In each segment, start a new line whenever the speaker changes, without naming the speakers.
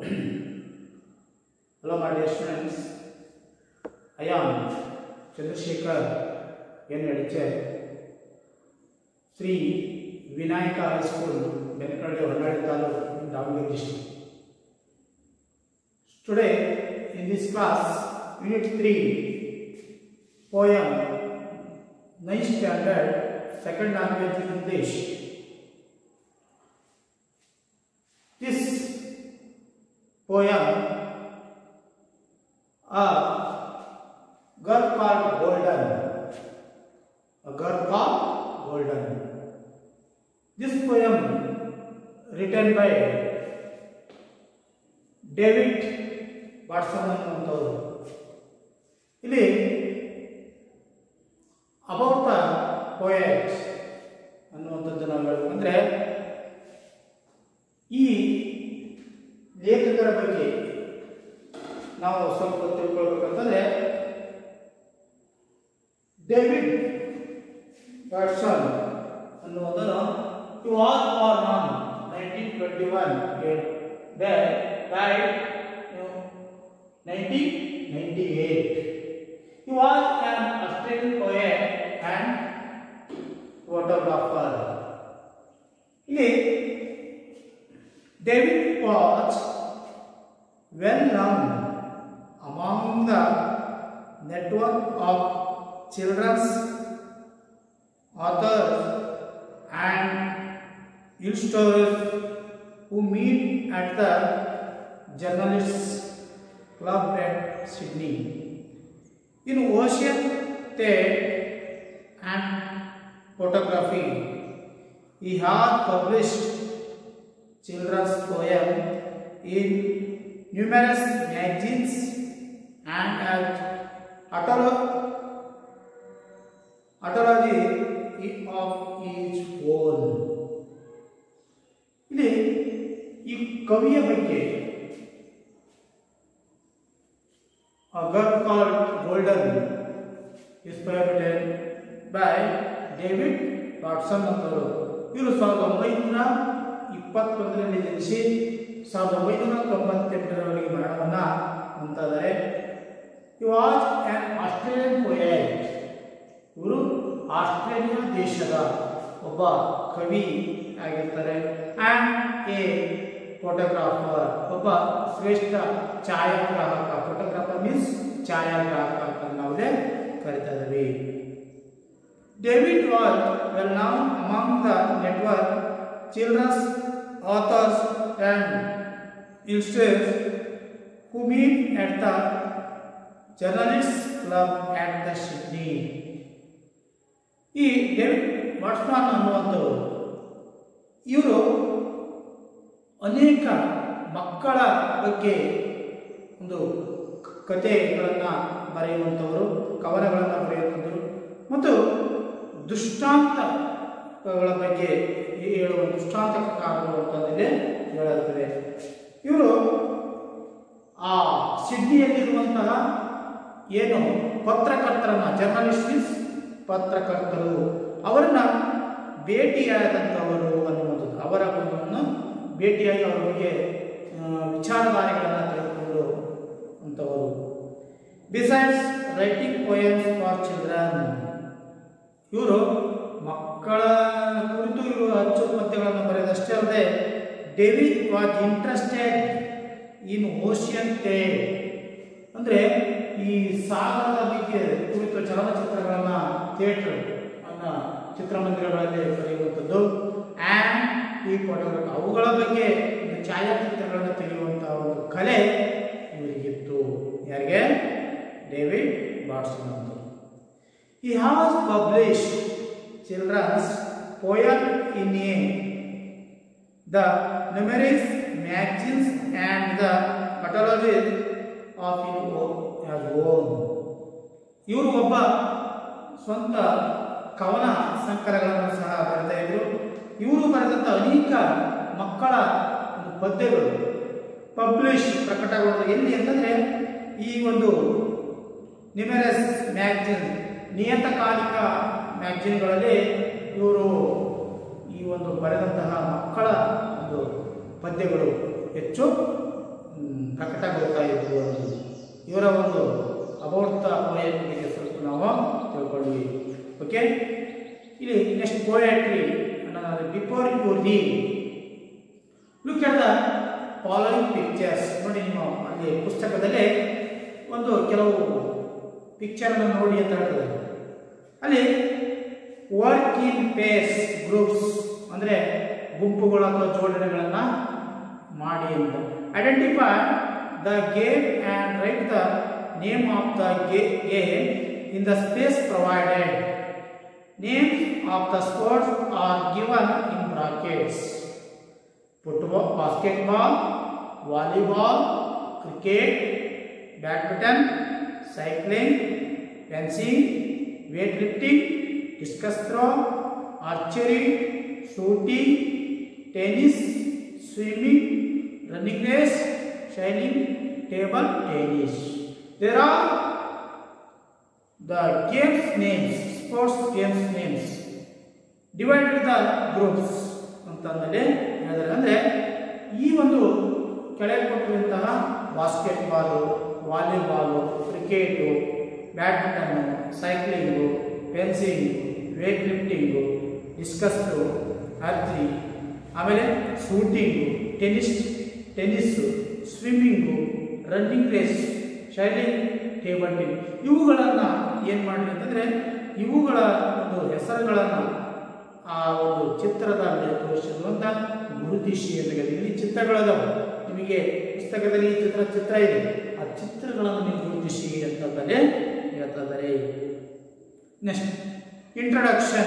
Hello, my dear students. I am Chandrasekhar N. Edicher, Sri Vinayaka High School, Benekadi, Hornadi Taluk, Davangere district. Today, in this class, Unit 3, poem, 9th standard, second language English. This poem, a girl called Golden, a girl called Golden. This poem written by David Watson ಅನ್ನುವಂಥವ್ರು ಇಲ್ಲಿ about the poet ಅನ್ನುವಂಥದ್ದು ನಾವು ಹೇಳಬೇಕಂದ್ರೆ ಈ ಲೇಖಕರ ಬಗ್ಗೆ ನಾವು ಸ್ವಲ್ಪ ತಿಳ್ಕೊಳ್ಬೇಕಂತಂದ್ರೆ ಡೇವಿಡ್ ವಾಟ್ಸನ್ ಅನ್ನುವುದನ್ನು to all are non nineteen twenty one died in 1998. He was an Australian poet and photographer. ಇಲ್ಲಿ David was well known among the network of children's authors and illustrators who meet at the Journalists Club at Sydney. In ocean theatre and photography, he has published children's poem in numerous magazines and at Atolo- Atology of his own. ಇಲ್ಲಿ ಈ ಕವಿಯ ಬಗ್ಗೆ girl called Golden inspired by David Watson ಅಂತವರು ಇವರು ಸಾವಿರದ ಒಂಬೈನೂರ ಇಪ್ಪತ್ತೊಂದರಲ್ಲಿ ಜನಿಸಿ ಸಾವಿರದ ಒಂಬೈನೂರ ತೊಂಬತ್ತೆಂಟರವರೆಗೆ ಮರಣವನ್ನು ಹೊಂದಿದ್ದಾರೆ ಈ ವಾಸ್ ಆನ್ ಆಸ್ಟ್ರೇಲಿಯನ್ ಪೊಯೆಟ್ ಇವರು ಆಸ್ಟ್ರೇಲಿಯಾ ದೇಶದ ಒಬ್ಬ ಕವಿ ಆಗಿರ್ತಾರೆ ಆ್ಯಂಡ್ ಎ ಫೋಟೋಗ್ರಾಫರ್ ಒಬ್ಬ ಶ್ರೇಷ್ಠ ಛಾಯಾಗ್ರಾಹಕ ಫೋಟೋಗ್ರಾಫರ್ ಮೀನ್ಸ್ ಛಾಯಾಗ್ರಾಹಕ ಅಂತ ನಾವೇ ಕರಿತಾ ಇದ್ದೀವಿ David was well known among the network children's authors and illustrators who meet at the journalist club at the Sydney ಈ ಡೇವಿಡ್ ವಾಟ್ಸ್ಮಾನ್ ಅನ್ನುವಂಥವರು ಇವರು ಅನೇಕ ಮಕ್ಕಳ ಬಗ್ಗೆ ಒಂದು ಕಥೆಗಳನ್ನು ಬರೆಯುವಂಥವರು ಕವನಗಳನ್ನು ಬರೆಯುವಂಥವರು ಮತ್ತು ದುಷ್ಟಾಂತಗಳ ಬಗ್ಗೆ ಹೇಳುವ ದುಷ್ಟಾಂತಕಾರರು ಅಂತಂದರೆ ಹೇಳುತ್ತದೆ ಇವರು ಆ ಸಿಡ್ನಿಯಲ್ಲಿರುವಂತಹ ಏನು ಪತ್ರಕರ್ತರನ್ನ ಜರ್ನಲಿಸ್ಟ್ ಮೀನ್ಸ್ ಪತ್ರಕರ್ತರು ಅವರನ್ನ ಭೇಟಿಯಾದಂಥವರು ಅನ್ನುವಂಥದ್ದು ಅವರ ಒಂದು ಭೇಟಿಯಾಗಿ ಅವರ ಬಗ್ಗೆ ವಿಚಾರಧಾರೆಗಳನ್ನು ತೆಗೆದುಕೊಂಡು ಅಂಥವರು besides writing poems for children ಇವರು ಮಕ್ಕಳ ಕುರಿತು ಇವರು ಅಚ್ಚು ಪದ್ಯಗಳನ್ನು ಬರೆದಷ್ಟೇ ಅಲ್ಲದೆ David was interested in ocean ಟೇ ಅಂದರೆ ಈ ಸಾಗರದ ಬಗ್ಗೆ ಕುರಿತು ಚಲನಚಿತ್ರಗಳನ್ನು ಥಿಯೇಟರ್ ಅನ್ನ ಚಿತ್ರಮಂದಿರಗಳಲ್ಲಿ ಬರೆಯುವಂಥದ್ದು ಆ್ಯಂಡ್ ಈ ಫೋಟೋಗ್ರಫಿ ಅವುಗಳ ಬಗ್ಗೆ ಒಂದು ಛಾಯಾಚಿತ್ರಗಳನ್ನು ತೆಗೆಯುವಂತಹ ಒಂದು ಕಲೆ ಇವರಿಗಿತ್ತು ಯಾರಿಗೆ ಡೇವಿಡ್ ಬಾಟ್ಸನ್ ಅಂತ ಈ has publish children's poem in a the numerous magazines and the catalogue of in own ಇವರು ಒಬ್ಬ ಸ್ವಂತ ಕವನ ಸಂಕಲನಗಳನ್ನು ಸಹ ಬರೆತಾ ಇದ್ರು ಇವರು ಬರೆದಂಥ ಅನೇಕ ಮಕ್ಕಳ ಒಂದು ಪದ್ಯಗಳು ಪಬ್ಲಿಷ್ ಪ್ರಕಟಗೊಂಡು ಎಲ್ಲಿ ಅಂತಂದರೆ ಈ ಒಂದು ನಿಮೆರಸ್ ಮ್ಯಾಗ್ಜಿನ್ ನಿಯತಕಾಲಿಕ ಮ್ಯಾಗ್ಜಿನ್ಗಳಲ್ಲಿ ಇವರು ಈ ಒಂದು ಬರೆದಂತಹ ಮಕ್ಕಳ ಒಂದು ಪದ್ಯಗಳು ಹೆಚ್ಚು ಮ್, ಪ್ರಕಟಗೊಳ್ತಾ ಇದ್ದು ಅನ್ನೋದು ಇವರ ಒಂದು ಅಬೌಟ್ ದ ಪೋಯಟ್ ಬಗ್ಗೆ ಸ್ವಲ್ಪ ನಾವು ತಿಳ್ಕೊಂಡ್ವಿ ಓಕೆ ಇಲ್ಲಿ ನೆಕ್ಸ್ಟ್ ಪೋಯಟ್ರಿ ಅನ್ನೋದಾದ್ರೆ before you read look at the following pictures ನೋಡಿ ನೀವು ಅಲ್ಲಿ ಪುಸ್ತಕದಲ್ಲಿ ಒಂದು ಕೆಲವು ಪಿಕ್ಚರ್ನ ನೋಡಿ ಅಂತ ಹೇಳ್ತದೆ ಅಲ್ಲಿ ವರ್ಕ್ ಇನ್ ಪೇಸ್ ಗ್ರೂಪ್ಸ್ ಅಂದರೆ ಗುಂಪುಗಳು ಅಥವಾ ಜೋಡಣೆಗಳನ್ನು ಮಾಡಿ ಅಂತ identify the game and write the name of the game in the space provided names of the sports are given in brackets football basketball volleyball cricket badminton cycling fencing weight lifting discus throw archery shooting tennis swimming running race sailing table tennis there are the games names sports games names divided the groups ಅಂತಂದಲ್ಲಿ ಹೇಳಿದರೆ ಅಂದರೆ ಈ ಒಂದು ಕೆಳಗೆ ಕೊಟ್ಟಿರುವಂತಹ basketball volleyball cricket badminton cycling fencing wait lifting discus archery ಆಮೇಲೆ shooting tennis tennis swimming running race sailing table tennis ಇವುಗಳನ್ನು ಏನು ಮಾಡಿ ಅಂತಂದರೆ ಇವುಗಳ ಒಂದು ಹೆಸರುಗಳನ್ನು ಆ ಒಂದು ಚಿತ್ರದಲ್ಲಿ ತೋರಿಸಿದ್ರು ಅಂತ ಗುರುತಿಸಿ ಅಂತ ಹೇಳಿ. ಇಲ್ಲಿ ಚಿತ್ರಗಳದಾವೆ ನಿಮಗೆ ಪುಸ್ತಕದಲ್ಲಿ ಈ ಚಿತ್ರ ಚಿತ್ರ ಇದೆ ಆ ಚಿತ್ರಗಳನ್ನು ನೀವು ಗುರುತಿಸಿ ಅಂತಂದರೆ ಹೇಳ್ತಾ ಇದ್ದಾರೆ ನೆಕ್ಸ್ಟ್ ಇಂಟ್ರಡಕ್ಷನ್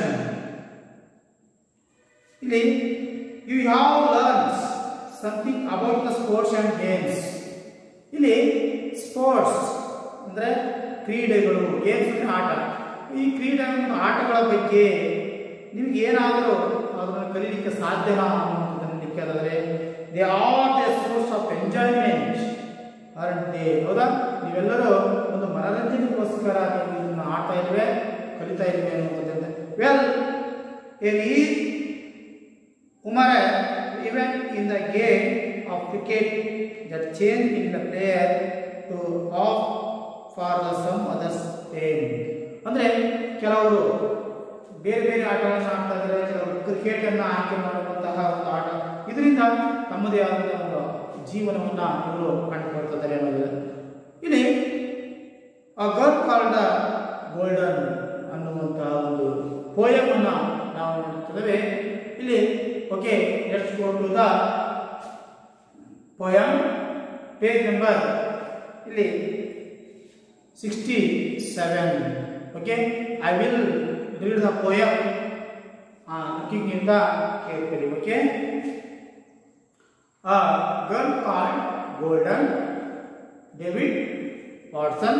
ಇಲ್ಲಿ you have learns something about the sports and games ಇಲ್ಲಿ ಸ್ಪೋರ್ಟ್ಸ್ ಅಂದರೆ ಕ್ರೀಡೆಗಳು ಗೇಮ್ಸ್ ಅಂದರೆ ಆಟ ಈ ಕ್ರೀಡೆ ಮತ್ತು ಆಟಗಳ ಬಗ್ಗೆ ನಿಮ್ಗೆ ಏನಾದರೂ ಅದನ್ನು ಕಲೀಲಿಕ್ಕೆ ಸಾಧ್ಯನಾ ಅನ್ನೋದನ್ನು ಕೇಳಿದ್ರೆ they are the source of enjoyment are they ಹೌದಾ ನೀವೆಲ್ಲರೂ ಒಂದು ಮನರಂಜನೆಗೋಸ್ಕರ ನೀವು ಇದನ್ನು ಆಡ್ತಾ ಇರುವೆ ಕಲಿತಾ ಇರುವೆ ಅನ್ನೋದರಿಂದ ವೆಲ್ ಇನ್ ಈ Umar, even in the game of cricket, that change in the player to off for the some others aim. ಅಂದ್ರೆ ಕೆಲವರು ಬೇರೆ ಬೇರೆ ಆಟಗಳನ್ನು ಆಡ್ತಾ ಇದ್ದಾರೆ ಕೆಲವರು ಕ್ರಿಕೆಟ್ ಅನ್ನು ಆಯ್ಕೆ ಮಾಡುವಂತಹ ಒಂದು ಆಟ ಇದರಿಂದ ತಮ್ಮದೇ ಆದಂತಹ ಒಂದು ಜೀವನವನ್ನ ಇವರು ಕಂಡುಕೊಳ್ತಿದ್ದಾರೆ ಅನ್ನೋದು ಇಲ್ಲಿ ಆ ಗರ್ಲ್ ಕಾಲ್ಡ್ ಗೋಲ್ಡನ್ ಅನ್ನುವಂತಹ ಒಂದು poem ಅನ್ನ ನಾವು ನೋಡುತ್ತಿದ್ದೇವೆ ಇಲ್ಲಿ okay let's go to the poem page number ಇಲ್ಲಿ sixty seven okay I will read the poem looking in the carefully okay A girl called Golden, David Watson.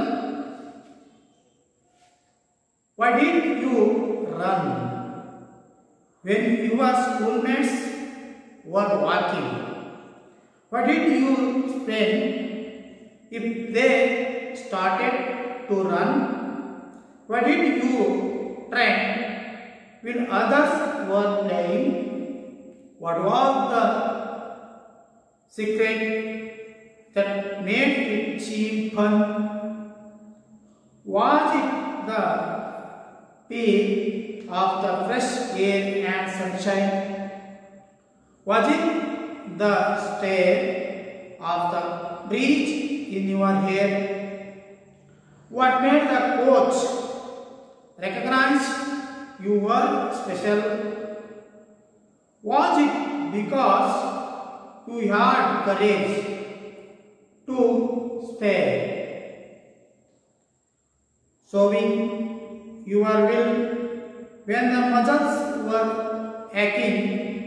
Why did you run when your schoolmates were walking? What did you spend if they started to run? Why did you train when others were playing? What was the secret that made it seem fun? Was it the feel of the fresh air and sunshine? Was it the stare of the breeze in your hair? What made the coach recognize you were special? Was it because you had courage to spare, showing your will when the muscles were aching,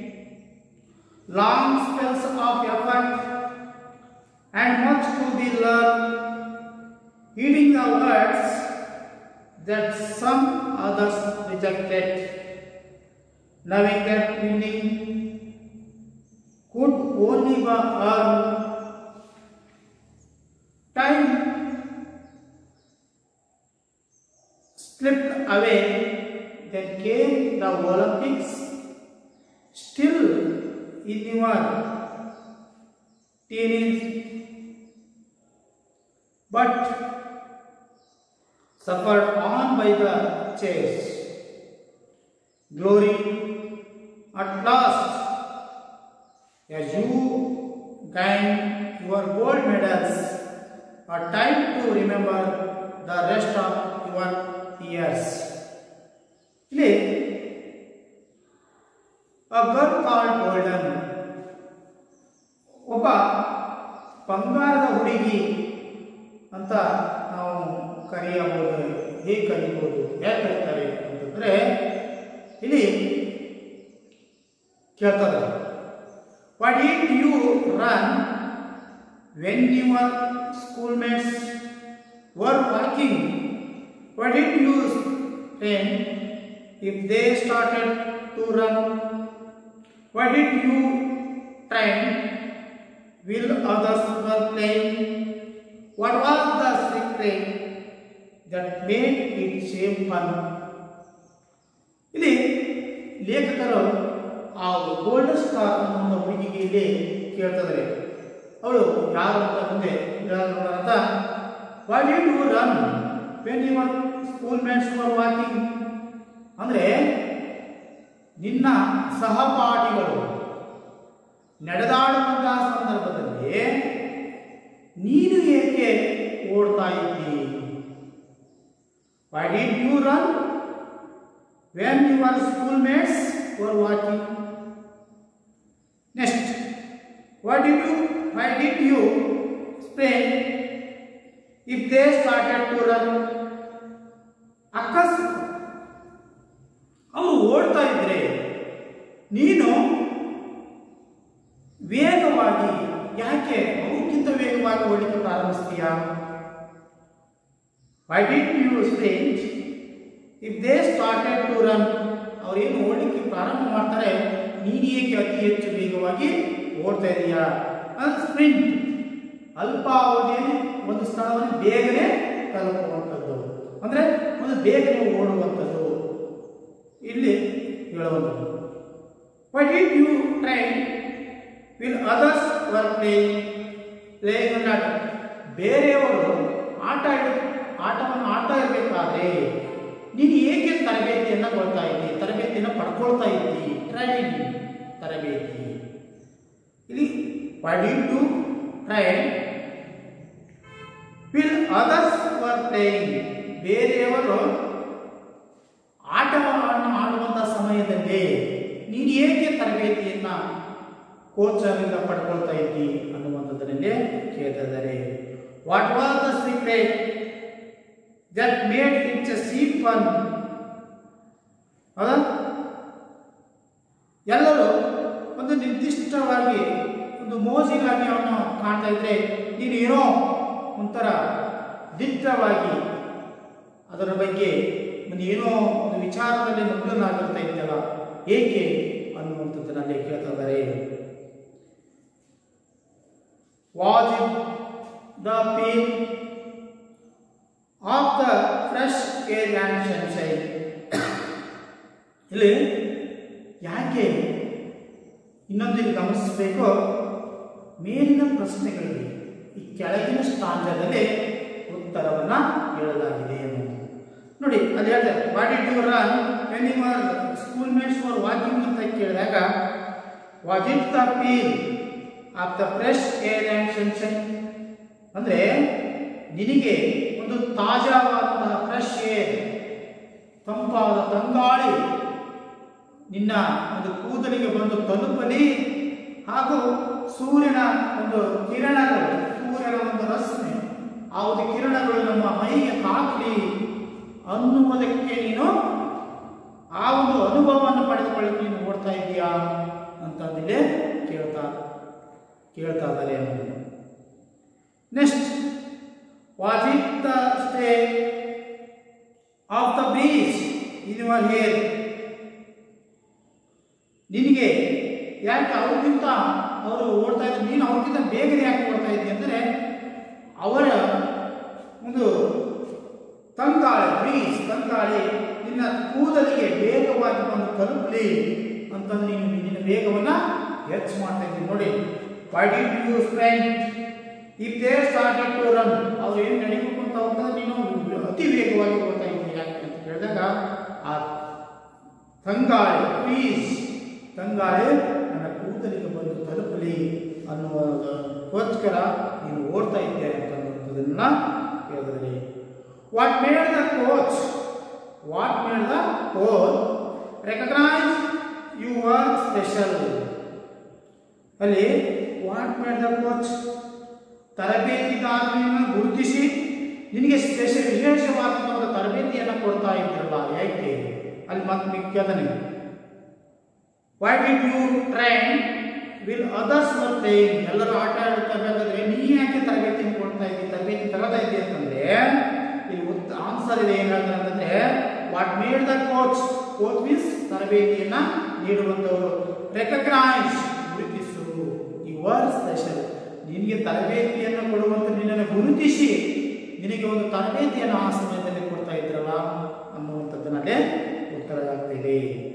long spells of effort and much to be learned, heeding the words that some others rejected, knowing that winning could only be earned. Time slipped away, then came the Olympics. Still in your teenage but suffered on by the chase. Glory at last, as you gain your gold medals, a time to remember the rest of your years. ಇಲ್ಲಿ a girl called golden ಒಬ್ಬ ಬಂಗಾರದ ಹುಡುಗಿ ಅಂತ ನಾವು ಕರೆಯಬಹುದು ಹೇಗೆ ಕರೀಬಹುದು ಯಾಕೆ ಕರೀತಾರೆ ಅಂತಂದ್ರೆ ಇಲ್ಲಿ ಕೇಳ್ತದ what did you run when your schoolmates were walking what did you train if they started to run what did you train will others were playing? What was the secret that made it seem fun? ಇಲ್ಲಿ ಲೇಖಕರು ಆ golden star ಅನ್ನೋ ಒಂದು ಹುಡುಗಿಗೆ ಇಲ್ಲಿ ಕೇಳ್ತಿದ್ದಾರೆ ಅವಳು ಯಾರು ಅಂತ ಮುಂದೆ ನೋಡೋಣ ಅಂತ why did you run when your schoolmates were walking ಅಂದ್ರೆ ನಿನ್ನ ಸಹಪಾಠಿಗಳು ನಡೆದಾಡುವಂತಹ ಸಂದರ್ಭದಲ್ಲಿ ನೀನು ಏಕೆ ಓಡ್ತಾ ಇದ್ದಿ why did you run when your schoolmates were walking next why did you why did you sprint if they started to run ಅಕಸ್ ಅವರು ಓಡ್ತಾ ಇದ್ರೆ ನೀನು ವೇಗವಾಗಿ ಯಾಕೆ ಅವಕ್ಕಿಂತ ವೇಗವಾಗಿ ಓಡಲಿಕ್ಕೆ ಪ್ರಾರಂಭಿಸ್ತೀಯಾ why did you sprint if they started to run ಅವ್ರೇನು ಓಡಲಿಕ್ಕೆ ಪ್ರಾರಂಭ ಮಾಡ್ತಾರೆ ನೀನು ಏಕೆ ಅತಿ ಹೆಚ್ಚು ವೇಗವಾಗಿ ಓಡ್ತಾ ಇದೀಯಾ ಅದು ಸ್ಪ್ರಿಂಟ್ ಅಲ್ಪಾವಧಿಯಲ್ಲಿ ಒಂದು ಸ್ಥಳವನ್ನು ಬೇಗನೆ ತಲುಪುವಂಥದ್ದು ಅಂದ್ರೆ ಒಂದು ಬೇಗನೆ ಓಡುವಂಥದ್ದು ಇಲ್ಲಿ ಹೇಳುವಂಥದ್ದು why did you train will others were playing playing not ಬೇರೆಯವರು ಆಟ ಇಡ್- ಆಟವನ್ನು ಆಡ್ತಾ ಇರಬೇಕಾದ್ರೆ ನೀನು ಏಕೆ ತರಬೇತಿಯನ್ನು ಕೊಡ್ತಾ ಇದ್ದಿ ತರಬೇತಿಯನ್ನು ಪಡ್ಕೊಳ್ತಾ ಇದ್ದಿ ಟ್ರೈನ್ ತರಬೇತಿ ಇಲ್ಲಿ why did to train will others were playing ಬೇರೆಯವರು ಆಟವನ್ನು ಆಡುವಂತಹ ಸಮಯದಲ್ಲಿ ನೀನು ಏಕೆ ತರಬೇತಿಯನ್ನ ಕೋಚರಿಂದ ಪಡ್ಕೊಳ್ತಾ ಇದ್ದಿ ಅನ್ನುವಂಥದ್ದನ್ನೇ ಕೇಳ್ತಾ ಇದ್ದಾರೆ what was the secret that made it's so fun ಹೌದಾ ಎಲ್ಲರೂ ಒಂದು ನಿರ್ದಿಷ್ಟವಾಗಿ ಒಂದು ಮೋಜಿಗಾಗಿ ಅವನು ಕಾಣ್ತಾ ಇದ್ರೆ ನೀನು ಏನೋ ಒಂಥರ ದಿಟ್ಟವಾಗಿ ಅದರ ಬಗ್ಗೆ ಒಂದು ಏನೋ ಒಂದು ವಿಚಾರದಲ್ಲಿ ಮಗ್ನನಾಗಿರ್ತಾ ಇದ್ದಲ್ಲ ಏಕೆ ಅನ್ನುವಂಥದ್ದನ್ನೇ ಕೇಳ್ತಾ ಇದ್ದಾರೆ was it the feel of the fresh air and sunshine ಇಲ್ಲಿ ಯಾಕೆ ಇನ್ನೊಂದು ಇಲ್ಲಿ ಗಮನಿಸಬೇಕು ಮೇಲಿನ ಪ್ರಶ್ನೆಗಳಿಗೆ ಈ ಕೆಳಗಿನ ಸ್ಟಾಂಜದಲ್ಲಿ ಉತ್ತರವನ್ನ ಹೇಳಲಾಗಿದೆ ಅನ್ನೋದು ನೋಡಿ ಅಲ್ಲಿ ಹೇಳ್ತಾರೆ what it you run when your schoolmates for walking ಅಂತ ಕೇಳಿದಾಗ what it the feel of the fresh air and sunshine ಅಂದ್ರೆ ನಿನಗೆ ಒಂದು ತಾಜಾವಾದಂತಹ ಫ್ರೆಶ್ ಏರ್ ತಂಪಾದ ತಂಗಾಳಿ ನಿನ್ನ ಒಂದು ಕೂದಲಿಗೆ ಬಂದು ತಲುಪಲಿ ಹಾಗೂ ಸೂರ್ಯನ ಒಂದು ಕಿರಣಗಳು ಸೂರ್ಯನ ಒಂದು ರಶ್ಮಿ ಆ ಒಂದು ಕಿರಣಗಳು ನಮ್ಮ ಮೈಗೆ ತಾಕಲಿ ಅನ್ನುವುದಕ್ಕೆ ನೀನು ಆ ಒಂದು ಅನುಭವವನ್ನು ಪಡೆದುಕೊಳ್ಳಿಕ್ಕೆ ನೀನು ಓಡ್ತಾ ಇದೀಯಾ ಅಂತಂದಿಲ್ಲೇ ಕೇಳ್ತಾ ಕೇಳ್ತಾ ಇದ್ದಾರೆ next what it the stay of the breeze in your hair ನಿನಗೆ ಯಾಕೆ ಅವ್ರಿಗಿಂತ ಅವರು ಓಡ್ತಾ ಇದ್ದಾರೆ ನೀನು ಅವ್ರಿಗಿಂತ ಬೇಗನೆ ಯಾಕೆ ಓಡ್ತಾ ಇದ್ದಿ ಅಂದರೆ ಅವರ ಒಂದು ತಂಗಾಳಿ ಬ್ರೀಸ್ ತಂಗಾಳಿ ನಿನ್ನ ಕೂದಲಿಗೆ ವೇಗವಾಗಿ ಬಂದು ತಲುಪಲಿ ಅಂತಂದು ನೀನು ನಿನ್ನ ವೇಗವನ್ನು ಹೆಚ್ಚು ಮಾಡ್ತಾ ಇದ್ದೀನಿ ನೋಡಿ why did you spend if they started to run ಅದು ಏನು ನಡಿಬೇಕು ಅಂತ ಹೋಗ್ತದೆ ನೀನು ಅತಿ ವೇಗವಾಗಿ ಹೋಗ್ತಾ ಇದ್ದೀನಿ ಯಾಕೆ ಅಂತ ಕೇಳಿದಾಗ ಆ ತಂಗಾಳಿ ಪ್ಲೀಸ್ ತಂಗಾಳಿ ನನ್ನ ಕೂದಲಿಗೆ ಬಂದು ತಲುಪಲಿ ಅನ್ನುವುದಕ್ಕೋಸ್ಕರ ನೀನು ಓಡ್ತಾ ಇದ್ದೆ ಅಂತನ್ನುವಂಥದ್ದನ್ನ ಹೇಳಿದ್ರಿ what made the coach what made the coach recognise you are special ಅಲ್ಲಿ ವಾಟ್ ಮೇಡ್ ದ ಕೋಚ್ ತರಬೇತಿದಾರನನ್ನು ಗುರುತಿಸಿ ನಿನಗೆ ಸ್ಪೆಷಲ್ ವಿಶೇಷವಾದಂಥ ಒಂದು ತರಬೇತಿಯನ್ನು ಕೊಡ್ತಾ ಇದ್ರಲ್ಲ ಯಾಕೆ ಅಲ್ಲಿ ಮತ್ತೆ ಮಿಕ್ಕದನೆ why did you train will others were playing ಎಲ್ಲರೂ ಆಟ ಆಡ್ತಾ ಬೇಕಾದ್ರೆ ನೀ ಯಾಕೆ ತರಬೇತಿಯನ್ನು ಕೊಡ್ತಾ ಇದ್ದಿ ತರಬೇತಿ ತಗೋತಾ ಇದ್ದಿ ಅಂತಂದ್ರೆ ಇಲ್ಲಿ ಉತ್ತ ಆನ್ಸರ್ ಇದೆ ಏನ್ ಹೇಳ್ತಾರೆ ಅಂತಂದ್ರೆ what made the coach coach means ತರಬೇತಿಯನ್ನ ನೀಡುವಂತವರು ರೆಕಗ್ನೈಸ್ ಗುರುತಿಸು ಯುವರ್ ಸ್ಪೆಷಲ್ ನಿನಗೆ ತರಬೇತಿಯನ್ನು ಕೊಡುವಂತ ನಿನ್ನನ್ನು ಗುರುತಿಸಿ ನಿನಗೆ ಒಂದು ತರಬೇತಿಯನ್ನು ಆ ಸಮಯದಲ್ಲಿ ಕೊಡ್ತಾ ಇದ್ರಲ್ಲ ಅನ್ನುವಂಥದ್ದನ್ನಲ್ಲೇ ಉತ್ತರ ಆಗ್ತಿದೆ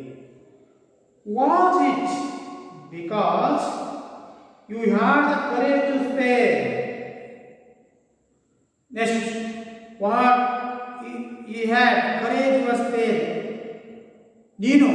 was it because you had the courage to spare next what ಈ ಹ್ಯಾಡ್ ಕರೇಜ್ ವಾಸ್ ಸ್ಪೇರ್ ನೀನು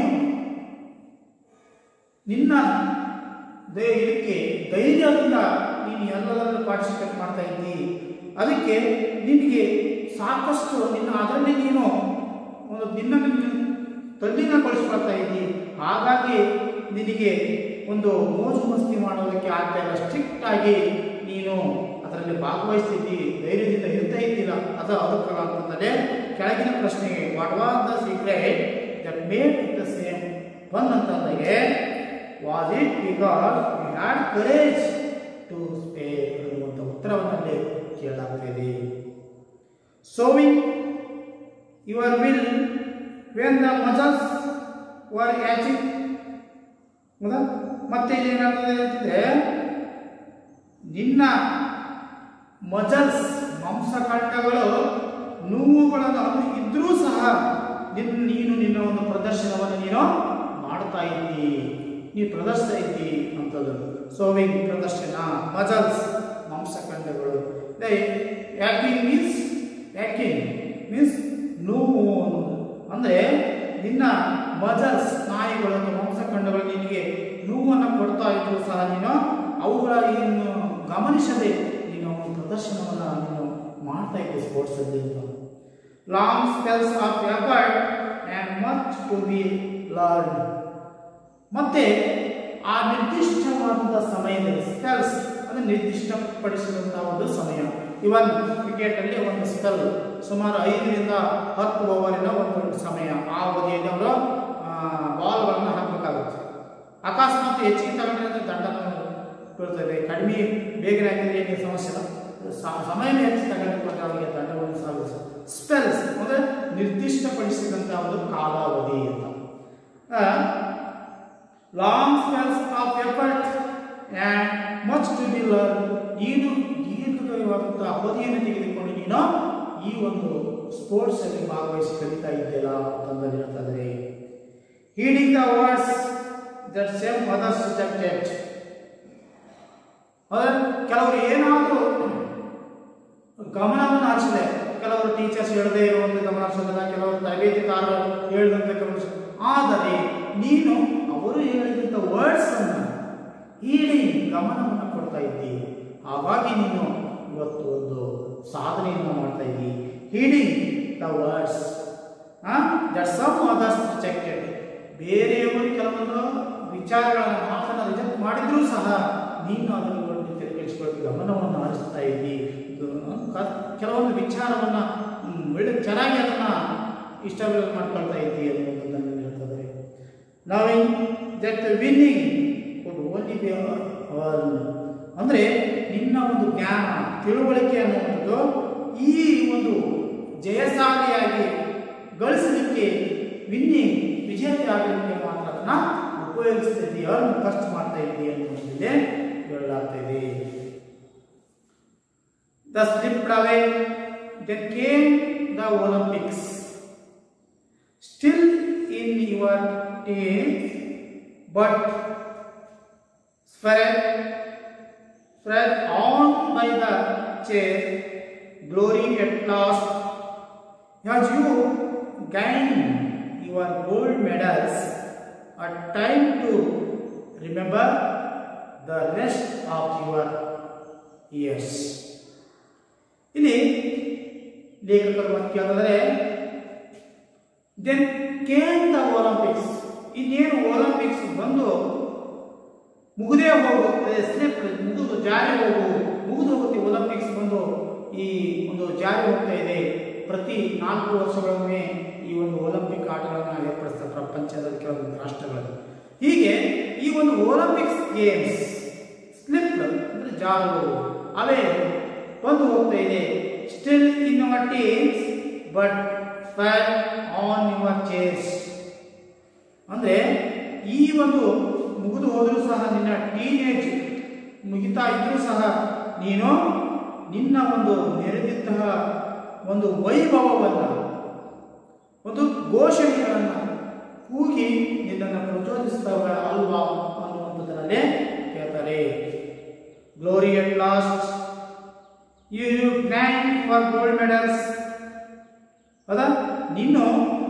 ನಿನ್ನ ದೇ- ಇದಕ್ಕೆ ಧೈರ್ಯದಿಂದ ನೀನು ಎಲ್ಲದರಲ್ಲೂ ಪಾರ್ಟಿಸಿಪೇಟ್ ಮಾಡ್ತಾ ಇದ್ದಿ ಅದಕ್ಕೆ ನಿನಗೆ ಸಾಕಷ್ಟು ನಿನ್ನ ಅದರಲ್ಲಿ ನೀನು ಒಂದು ನಿನ್ನ ತಲ್ಲಿನಗೊಳಿಸ್ಕೊಳ್ತಾ ಇದ್ದಿ ಹಾಗಾಗಿ ನಿನಗೆ ಒಂದು ಮೋಜು ಮಸ್ತಿ ಮಾಡೋದಕ್ಕೆ ಆಗ್ತಾ ಇಲ್ಲ ಸ್ಟ್ರಿಕ್ಟ್ ಆಗಿ ನೀನು ಅದರಲ್ಲಿ ಭಾಗವಹಿಸ್ತಿದ್ದಿ ಧೈರ್ಯದಿಂದ ಇರ್ತಾ ಇದ್ದಿಲ್ಲ ಅದು ಅದಕ್ಕಲ್ಲ ಅಂತಂದರೆ ಕೆಳಗಿನ ಪ್ರಶ್ನೆಗೆ what was the secret that made the same one ಅಂತಂದಾಗೆ was it because you had courage to spare ಅನ್ನುವಂಥ ಉತ್ತರವನ್ನಲ್ಲಿ ಕೇಳಲಾಗ್ತಿದೆ showing your will when the muscles were aching ಹೌದಾ ಮತ್ತೆ ಇಲ್ಲಿ ಏನಾಗ್ತದೆ ಅಂತಂದ್ರೆ ನಿನ್ನ ಮಜಲ್ಸ್ ಮಾಂಸಖಂಡಗಳು ನೋವುಗಳನ್ನು ಅನು ಇದ್ರೂ ಸಹ ನಿನ್ ನೀನು ನಿನ್ನ ಒಂದು ಪ್ರದರ್ಶನವನ್ನು ನೀನು ಮಾಡ್ತಾ ಇದ್ದಿ ನೀನು ಪ್ರದರ್ಶಿಸ್ತಾ ಇದ್ದಿ ಅಂತದ್ದು ಸೋವಿಂಗ್ ಪ್ರದರ್ಶನ ಮಜಲ್ಸ್ ಮಾಂಸಖಂಡಗಳು ಯಾಕಿಂಗ್ ಮೀನ್ಸ್ ಯಾಕಿಂಗ್ ಮೀನ್ಸ್ ನೋವು ಅನ್ನೋದು. ಅಂದ್ರೆ ನಿನ್ನ ಮಜಲ್ಸ್ ಸ್ನಾಯುಗಳು ಅಥವಾ ಮಾಂಸಖಂಡಗಳು ನಿನಗೆ ನೋವನ್ನು ಕೊಡ್ತಾ ಇದ್ರು ಸಹ ನೀನು ಅವುಗಳ ಇನ್ನು ಗಮನಿಸದೆ ನೀನು ಒಂದು ಪ್ರದರ್ಶನವನ್ನು ನೀನು ಮಾಡ್ತಾ ಇದ್ದೆ ಸ್ಪೋರ್ಟ್ಸ್ ಅಲ್ಲಿ ಅಂತ long spells of effort and much to be learn ಮತ್ತೆ ಆ ನಿರ್ದಿಷ್ಟವಾದ ಸಮಯದಲ್ಲಿ ಸ್ಪೆಲ್ಸ್ ಅದು ನಿರ್ದಿಷ್ಟಪಡಿಸಿದಂತಹ ಒಂದು ಸಮಯ ಇವನ್ ಕ್ರಿಕೆಟ್ ಅಲ್ಲಿ ಒಂದು ಸ್ಪೆಲ್ ಸುಮಾರು ಐದರಿಂದ ಹತ್ತು ಓವರಿನ ಒಂದು ಸಮಯ ಆ ಅವಧಿಯಲ್ಲಿ ಅವರು ಬಾಲ್ಗಳನ್ನು ಹಾಕಬೇಕಾಗುತ್ತೆ ಅಕಸ್ಮಾತ್ ಹೆಚ್ಚಿಗೆ ತಗೊಂಡ್ರೆ ಅಂದ್ರೆ ದಂಡನ ಬೀಳ್ತದೆ ಕಡಿಮೆ ಬೇಗನೆ ಹಾಕಿದ್ರೆ ಏನು ಸಮಸ್ಯೆ ಇಲ್ಲ ಸ- ಸಮಯನ ಹೆಚ್ಚು ತಗೊಂಡ್ರೆ ಅವರಿಗೆ ದಂಡವನ್ನು ಸಾಗಿಸ ಸ್ಪೆಲ್ಸ್ ಅಂದರೆ ನಿರ್ದಿಷ್ಟಪಡಿಸಿದಂತಹ ಒಂದು ಕಾಲಾವಧಿ ಅಂತ long spells of effort and much to be learn ನೀನು ದೀರ್ಘವಾದಂಥ ಅವಧಿಯನ್ನು ತೆಗೆದುಕೊಂಡು ನೀನು ಈ ಒಂದು ಸ್ಪೋರ್ಟ್ಸ್ ಅಲ್ಲಿ ಭಾಗವಹಿಸಿ ಕಲಿತಾ ಇದ್ದೆಲ್ಲ ಅಂತಂದ್ರೆ ಹೇಳ್ತಾರೆ heeding the words that same others rejected ಆದರೆ ಕೆಲವರು ಏನಾದರೂ ಗಮನವನ್ನು ಹರಿಸಿದೆ ಕೆಲವರು ಟೀಚರ್ಸ್ ಹೇಳದೇ ಇರುವಂತೆ ಗಮನ ಹರಿಸೋದಿಲ್ಲ ಕೆಲವರು ತರಬೇತಿದಾರರು ಹೇಳಿದಂತೆ ಗಮನಿಸ ಆದರೆ ನೀನು ಅವರು ಹೇಳಿದಂಥ ವರ್ಡ್ಸ್ ಅನ್ನ ಹೀಳಿ ಗಮನವನ್ನು ಕೊಡ್ತಾ ಇದ್ದಿ ಹಾಗಾಗಿ ನೀನು ಇವತ್ತು ಒಂದು ಸಾಧನೆಯನ್ನು ಮಾಡ್ತಾ ಇದ್ದಿ heeding the words that some others rejected ಬೇರೆಯವರು ಕೆಲವೊಂದು ವಿಚಾರಗಳನ್ನು ಮಾತನ್ನು ರಿಜೆಕ್ಟ್ ಮಾಡಿದ್ರೂ ಸಹ ನೀನು ಅದನ್ನು ನೋಡಿ ತಿರುಗಿಸ್ಕೊಳ್ಳಿ ಗಮನವನ್ನು ಹರಿಸ್ತಾ ಇದ್ದಿ ಇದು, ಕ- ಕೆಲವೊಂದು ವಿಚಾರವನ್ನು ಹ್ಮ್, ಒಳ್ಳೆ ಚೆನ್ನಾಗಿ ಅದನ್ನು ಇಷ್ಟವಿಲ್ಲ ಮಾಡ್ಕೊಳ್ತಾ ಇದ್ದಿ ಅನ್ನೋದನ್ನು ಹೇಳ್ತದೆ loving that winning could only be ಅಂದರೆ ನಿನ್ನ ಒಂದು ಜ್ಞಾನ ತಿಳುವಳಿಕೆ ಅನ್ನುವಂಥದ್ದು ಈ ಒಂದು ಜಯಶಾಲಿಯಾಗಿ ಗಳಿಸಲಿಕ್ಕೆ ವಿನ್ನಿಂಗ್ ವಿಜೇತೆ ಆಗಲಿಕ್ಕೆ ಮಾತ್ರ ಅದನ್ನ ಉಪಯೋಗಿಸ್ತಾ ಇದ್ದೀಯ ಅದನ್ನು ಖರ್ಚು ಮಾಡ್ತಾ ಇದ್ದೀಯ ಅನ್ನೋದಿದೆ ಹೇಳಲಾಗ್ತಾ ಇದೆ The slipped away, then came the Olympics. Still in your teens, but spread, spread on by the chair, glory at last. As you gain your gold medals, a time to remember the rest of your years. ಇಲ್ಲಿ ಲೇಖಕರು ಮತ್ತೆ ಕೇಳಿದ್ರೆ then came the Olympics ಇನ್ನೇನು Olympics ಬಂದು ಮುಗಿದೇ ಹೋಗುತ್ತೆ slip ಮುಗಿದು ಜಾರಿ ಹೋಗು ಮುಗಿದು ಹೋಗುತ್ತೆ ಒಲಿಂಪಿಕ್ಸ್ ಬಂದು ಈ ಒಂದು ಜಾರಿ ಹೋಗ್ತಾ ಇದೆ ಪ್ರತಿ ನಾಲ್ಕು ವರ್ಷಗಳೊಮ್ಮೆ ಈ ಒಂದು ಒಲಿಂಪಿಕ್ ಆಟಗಳನ್ನು ಏರ್ಪಡಿಸ್ತಾರೆ ಪ್ರಪಂಚದ ಕೆಲವೊಂದು ರಾಷ್ಟ್ರಗಳಲ್ಲಿ ಹೀಗೆ ಈ ಒಂದು ಒಲಿಂಪಿಕ್ಸ್ ಗೇಮ್ಸ್ ಸ್ಲಿಪ್ ಅಂದ್ರೆ ಜಾರು ಅವೇ ಬಂದು ಹೋಗ್ತಾ ಇದೆ still in your teams but fall on your chase ಅಂದ್ರೆ ಈ ಒಂದು ಮುಗಿದು ಹೋದರೂ ಸಹ ನಿನ್ನ ಟೀನೇಜ್ ಮುಗಿತಾ ಇದ್ರೂ ಸಹ ನೀನು ನಿನ್ನ ಒಂದು ನೆರೆದಿದ್ದಂತಹ ಒಂದು ವೈಭವವನ್ನು ಒಂದು ಘೋಷಣೆಗಳನ್ನು ಕೂಗಿ ನಿನ್ನನ್ನು ಪ್ರಚೋದಿಸಿದವರ ಅಲ್ವಾ ಅನ್ನುವಂಥದ್ದರಲ್ಲೇ ಹೇಳ್ತಾರೆ glory at last you you grand for gold medals ಹೌದಾ ನೀನು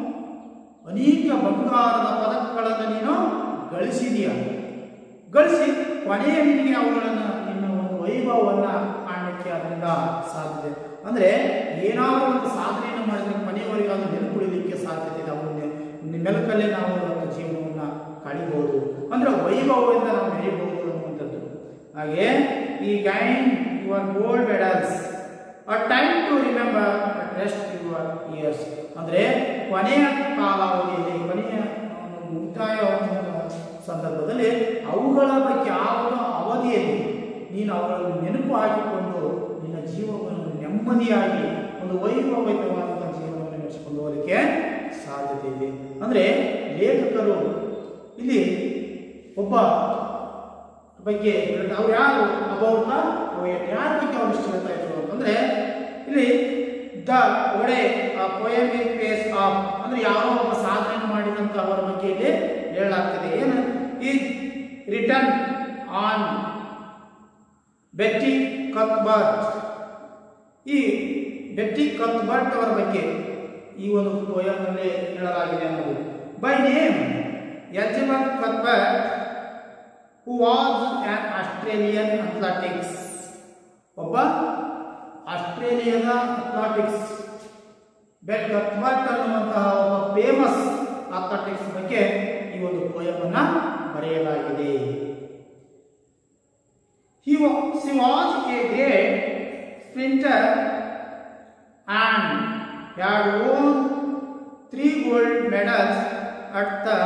ಅನೇಕ ಬಂಗಾರದ ಪದಕಗಳನ್ನು ನೀನು ಗಳಿಸಿದೀಯ ಗಳಿಸಿ ಕೊನೆಯ ನಿನಗೆ ಅವುಗಳನ್ನು ನಿನ್ನ ಒಂದು ವೈಭವವನ್ನು ಕಾಣಲಿಕ್ಕೆ ಅದರಿಂದ ಸಾಧ್ಯತೆ ಅಂದರೆ ಏನಾದರೂ ಒಂದು ಸಾಧನೆಯನ್ನು ಮಾಡಿದ್ರೆ ಕೊನೆಯವರೆಗೆ ಅದು ನೆನಪುಳಿಲಿಕ್ಕೆ ಸಾಧ್ಯತೆ ಇದೆ ಅವನ್ನ ಮೆಲುಕಲ್ಲೇ ನಾವು ನಮ್ಮ ಜೀವನವನ್ನು ಕಳಿಬಹುದು ಅಂದರೆ ವೈಭವದಿಂದ ನಾವು ಮೆರಿಬಹುದು ಅನ್ನುವಂಥದ್ದು ಹಾಗೆ ಈ gain your gold medals a time to remember rest your years ಅಂದರೆ ಕೊನೆಯ ಕಾಲಾವಧಿಯಲ್ಲಿ ಕೊನೆಯ ಒಂದು ಮುಕ್ತಾಯ ಸಂದರ್ಭದಲ್ಲಿ ಅವುಗಳ ಬಗ್ಗೆ ಆ ಒಂದು ಅವಧಿಯಲ್ಲಿ ನೀನು ಅವುಗಳನ್ನು ನೆನಪು ಹಾಕಿಕೊಂಡು ನಿನ್ನ ಜೀವನವನ್ನು ನೆಮ್ಮದಿಯಾಗಿ ಒಂದು ವೈಭವಿತವಾದಂಥ ಜೀವನವನ್ನು ನಡೆಸಿಕೊಂಡು ಹೋಗಲಿಕ್ಕೆ ಸಾಧ್ಯತೆ ಇದೆ ಅಂದರೆ ಲೇಖಕರು ಇಲ್ಲಿ ಒಬ್ಬ ಬಗ್ಗೆ ಅವ್ರು ಯಾರು ಅಬೌಟ್ ದ ಪೋಯಟ್ ಯಾರ ಬಗ್ಗೆ ಅವ್ರು ಇಷ್ಟು ಹೇಳ್ತಾ ಇದ್ರು ಅಂತಂದ್ರೆ ಇಲ್ಲಿ ದ ಒಡೆ ಪೊಯಮಿಕ್ ಫೇಸ್ ಆಫ್ ಅಂದ್ರೆ ಯಾವ ಒಬ್ಬ ಸಾಧನೆ ಮಾಡಿದಂತ ಅವರ ಬಗ್ಗೆ ಇಲ್ಲಿ ಹೇಳಲಾಗ್ತದೆ ಏನು ಈ ರಿಟರ್ನ್ ಆನ್ ಬೆಟ್ಟಿ ಕತ್ಬರ್ಟ್ ಈ ಬೆಟ್ಟಿ ಕತ್ಬರ್ಟ್ ಅವರ ಬಗ್ಗೆ ಈ ಒಂದು ಪೋಯಮ್ನಲ್ಲಿ ಹೇಳಲಾಗಿದೆ ಅನ್ನೋದು ಬೈ ನೇಮ್ ಯಜಮನ್ Cuthbert who was an Australian athletics ಒಬ್ಬ ಆಸ್ಟ್ರೇಲಿಯಾದ ಅಥ್ಲೆಟಿಕ್ಸ್ ಬೆಟ್ ಕತ್ಬರ್ಟ್ ಅನ್ನುವಂತಹ ಒಬ್ಬ ಫೇಮಸ್ ಅಥ್ಲೆಟಿಕ್ಸ್ ಬಗ್ಗೆ ಈ ಒಂದು ಪೋಯಮನ್ನು ಬರೆಯಲಾಗಿದೆ He was, she was a great sprinter and had won three gold medals at the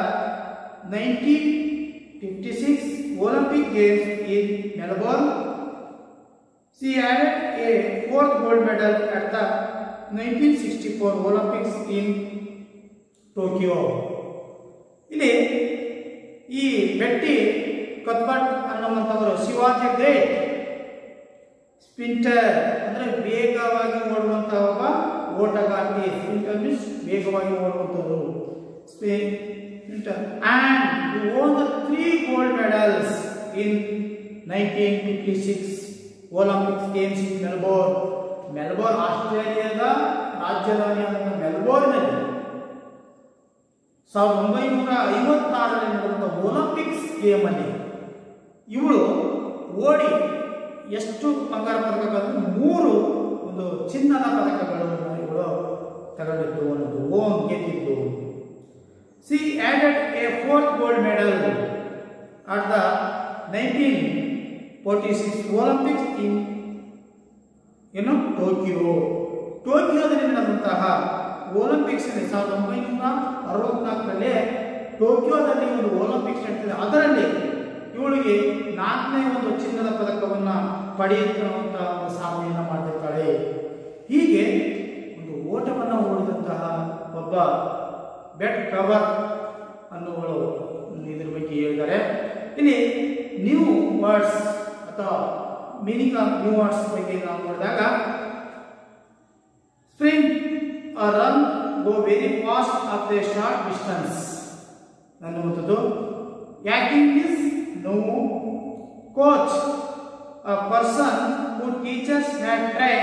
1956 Olympic Games in Melbourne. She added a fourth gold medal at the 1964 Olympics in Tokyo. ಇಲ್ಲಿ ಈ ಬೆಟ್ಟಿ ಕತ್ಬಟ್ ಅನ್ನುವಂಥವರು ಶಿವಾಜ great sphincter ಅಂದ್ರೆ ವೇಗವಾಗಿ ಓಡುವಂತಹ ಒಬ್ಬ ಓಟಗಾರ್ತಿ sprinter means ವೇಗವಾಗಿ ಓಡುವಂಥದ್ದು sprinter and won the three gold medals in nineteen fifty six Olympics games in Melbourne Melbourne ಆಸ್ಟ್ರೇಲಿಯಾದ ರಾಜಧಾನಿಯಾದ ಮೆಲ್ಬೋರ್ನ್ನಲ್ಲಿ ಸಾವಿರದ ಒಂಬೈನೂರ ಐವತ್ತಾರರಲ್ಲಿ ನಡೆದ ಒಲಿಂಪಿಕ್ಸ್ ಗೇಮಲ್ಲಿ ಇವಳು ಓಡಿ ಎಷ್ಟು ಬಂಗಾರ ಪದಕಗಳು ಮೂರು ಒಂದು ಚಿನ್ನದ ಪದಕಗಳನ್ನು ಇವಳು ತಗೊಂಡಿದ್ದು ಅನ್ನೋದು ಓನ್ ಗೆದ್ದಿದ್ದು she added a fourth gold medal at the nineteen forty six Olympics in ಏನು ಟೋಕಿಯೋ ಟೋಕಿಯೋದಲ್ಲಿ ನಡೆದಂತಹ ಒಲಿಂಪಿಕ್ಸ್ ಸಾವಿರದ ಒಂಬೈನೂರ ಅರವತ್ನಾಲ್ಕರಲ್ಲಿ ಟೋಕಿಯೋದಲ್ಲಿ ಒಂದು ಒಲಿಂಪಿಕ್ಸ್ ನಡೀತಿದೆ ಅದರಲ್ಲಿ ಇವಳಿಗೆ ನಾಲ್ಕನೇ ಒಂದು ಚಿನ್ನದ ಪದಕವನ್ನು ಪಡೆಯುತ್ತಿರುವಂತಹ ಒಂದು ಸಾಧನೆಯನ್ನು ಮಾಡಿರ್ತಾಳೆ ಹೀಗೆ ಒಂದು ಓಟವನ್ನು ಓಡಿದಂತಹ ಒಬ್ಬ ಬೆಟ್ ಕವರ್ ಅನ್ನುವಳು ಇದ್ರ ಬಗ್ಗೆ ಹೇಳಿದ್ದಾರೆ ಇಲ್ಲಿ ನ್ಯೂ ವರ್ಡ್ಸ್ ಅಥವಾ ಮೀನಿಂಗ್ ಆಫ್ ನ್ಯೂ ವರ್ಡ್ಸ್ ಬಗ್ಗೆ ನಾವು ನೋಡಿದಾಗ sprint a run go very fast after a short distance ಅನ್ನುವಂಥದ್ದು aching is no coach a person who teachers had tried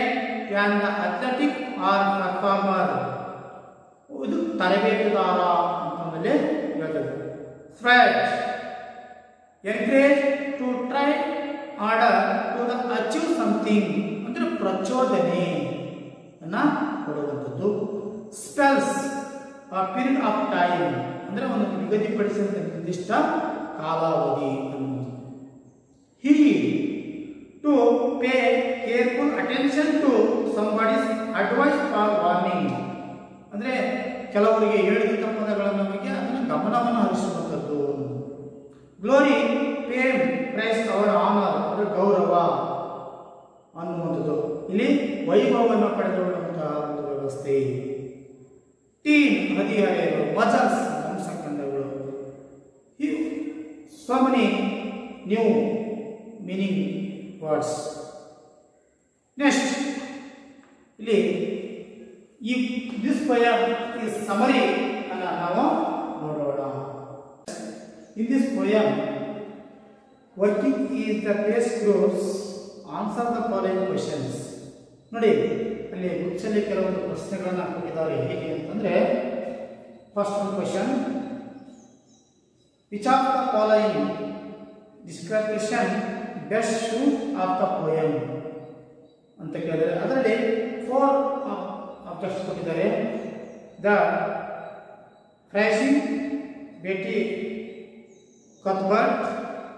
and the athletic or performer ಇದು ತರಬೇತುದಾರ ಅಂತಂದಲ್ಲಿ ಹೇಳ್ತದೆ spread encourage to try order to the achieve something ಅಂದರೆ ಪ್ರಚೋದನೆ ಅನ್ನ ಕೊಡುವಂಥದ್ದು spells period of time ಅಂದರೆ ಒಂದು ನಿಗದಿಪಡಿಸಿದ ನಿರ್ದಿಷ್ಟ ಕಾಲಾವಧಿ ಅನ್ನುವುದು he to pay careful attention to somebody's advice for warning ಅಂದರೆ ಕೆಲವರಿಗೆ ಹೇಳಿದ ಪದಗಳನ್ನು ಬಗ್ಗೆ ಅದನ್ನು ಗಮನವನ್ನು ಹರಿಸುವಂಥದ್ದು ಗ್ಲೋರಿ ಫೇಮ್ ಪ್ರೈಸ್ ಅವರ ಆನರ್ ಅಂದರೆ ಗೌರವ ಅನ್ನುವಂಥದ್ದು ಇಲ್ಲಿ ವೈಭವವನ್ನು ಪಡೆದುಕೊಳ್ಳುವಂತಹ ಒಂದು ವ್ಯವಸ್ಥೆ ಟೀನ್ ಹದಿಹರೆಯರು ಬಜಲ್ಸ್ ವಂಶಕಂಡಗಳು so many new meaning words next ಇಲ್ಲಿ ಈ ದಿಸ್ ಪೋಯಮ್ ಈ ಸಮರಿ ಅನ್ನ ನಾವು ನೋಡೋಣ in this poem working is the base groups answer the following questions ನೋಡಿ ಅಲ್ಲಿ ಬುಕ್ಸಲ್ಲಿ ಕೆಲವೊಂದು ಪ್ರಶ್ನೆಗಳನ್ನು ಕೊಟ್ಟಿದ್ದಾರೆ ಹೇಗೆ ಅಂತಂದ್ರೆ ಫಸ್ಟ್ ಒಂದು question which of the following description best suit of the poem ಅಂತ ಕೇಳಿದರೆ ಅದರಲ್ಲಿ ಫೋರ್ ಆಬ್ಜೆಕ್ಟ್ಸ್ ಕೊಟ್ಟಿದ್ದಾರೆ the praising Betty Cuthbert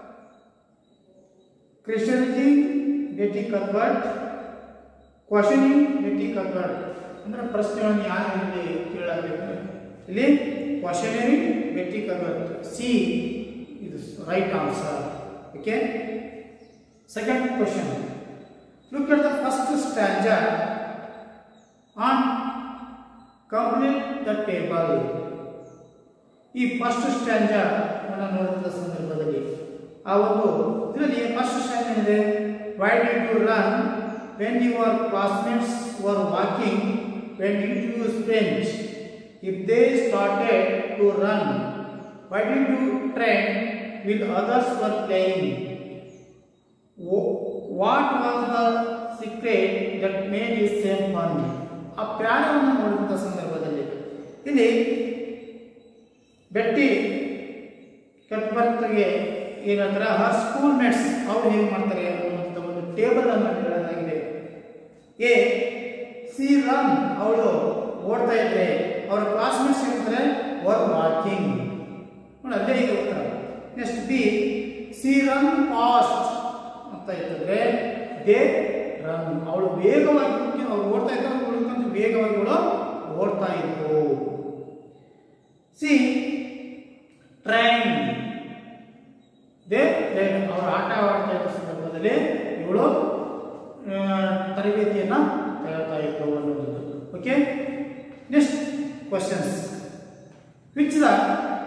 Christianity Betty Cuthbert questioning Betty Cuthbert ಅಂದ್ರೆ ಪ್ರಶ್ನೆಗಳನ್ನು ಯಾರು ಇಲ್ಲಿ ಕೇಳಬೇಕು ಇಲ್ಲಿ ಕ್ವಶನರಿ ಬೇಟಿ ಕತ್ಬರ್ಟ್ ಸಿ ಇದು right answer okay second question Look at the first stanza and complete the table. ಈ ಫಸ್ಟ್ ಸ್ಟ್ಯಾಂಜಾ ಅನ್ನು ನೋಡಿದ ಸಂದರ್ಭದಲ್ಲಿ ಆ ಒಂದು ಇದರಲ್ಲಿ ಫಸ್ಟ್ ಸ್ಟ್ಯಾಂಜ್ ಏನಿದೆ why did you run when your classmates were walking when did you spend if they started to run why did you train will others were playing what was the secret that made you same fun ಆ ಪ್ರಾಣವನ್ನು ನೋಡಿದಂಥ ಸಂದರ್ಭದಲ್ಲಿ ಇಲ್ಲಿ ಬೆಟ್ಟಿ ಕಟ್ಬರ್ತ್ಗೆ ಏನಂದ್ರೆ ಹರ್ school mates ಅವ್ರು ಹೇಗೆ ಮಾಡ್ತಾರೆ ಅನ್ನುವಂಥ ಒಂದು ಟೇಬಲ್ ಅನ್ನು ಹೇಳಲಾಗಿದೆ ಎ ಸಿ ರನ್ ಅವಳು ಓಡ್ತಾ ಇದ್ರೆ ಅವರ ಕ್ಲಾಸ್ಮೇಟ್ಸ್ ಏನಂತಾರೆ ವರ್ ವಾಕಿಂಗ್ ನೋಡಿ ಅಲ್ಲೇ ಇದೆ ಉತ್ತರ next B C run fast ಅಂತ ಇರ್ತದೆ ದೇ ರನ್ ಅವಳು ವೇಗವಾಗಿ ಹುಡುಕಿ ಅವ್ರು ಓಡ್ತಾ ಇದ್ದಾರೆ ಅವ್ರು ಹುಡುಕಂತ ವೇಗವಾಗಿ ಅವಳು ಓಡ್ತಾ ಇದ್ರು ಸಿ ಟ್ರೈನ್ ದೇ ಟ್ರೈನ್ ಅವರು ಆಟ ಆಡ್ತಾ ಇದ್ದ ಸಂದರ್ಭದಲ್ಲಿ ಇವಳು ಆ, ತರಬೇತಿಯನ್ನ ತಗೊಳ್ತಾ ಇತ್ತು ಅನ್ನೋದು okay next questions which the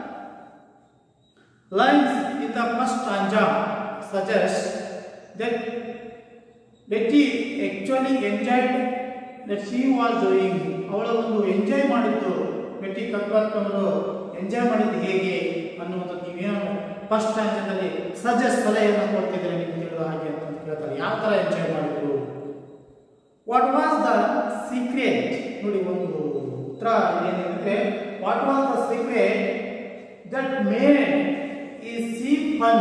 lines in the first stanza suggest that Betty actually enjoyed that she was doing ಅವಳ ಒಂದು ಎಂಜಾಯ್ ಮಾಡಿದ್ದು ಬೆಟ್ಟಿ ಕಟ್ಬರ್ತ್ ಅವರು ಎಂಜಾಯ್ ಮಾಡಿದ್ದು ಹೇಗೆ ಅನ್ನುವಂಥದ್ದು ನೀವೇನು ಫಸ್ಟ್ ಸ್ಟ್ಯಾಂಡರ್ಡಲ್ಲಿ ಸಜೆಸ್ಟ್ ಸಲಹೆಯನ್ನು ಕೊಡ್ತಿದ್ರೆ ನಿಮ್ಗೆ ತಿಳಿದ ಹಾಗೆ ಅಂತ ಕೇಳ್ತಾರೆ ಯಾವ ಥರ ಎಂಜಾಯ್ ಮಾಡಿದ್ರು ವಾಟ್ ವಾಸ್ ದ ಸೀಕ್ರೆಟ್ ನೋಡಿ ಒಂದು ಉತ್ತರ ಏನಿದೆ what was the secret that made ಈ she fun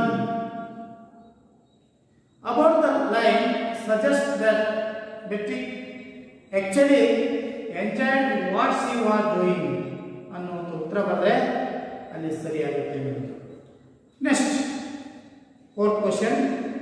about the line suggest that Betty actually enjoyed what she was doing ಅನ್ನುವಂಥ ಉತ್ತರ ಬಂದರೆ ಅಲ್ಲಿ ಸರಿಯಾಗುತ್ತೆ next fourth question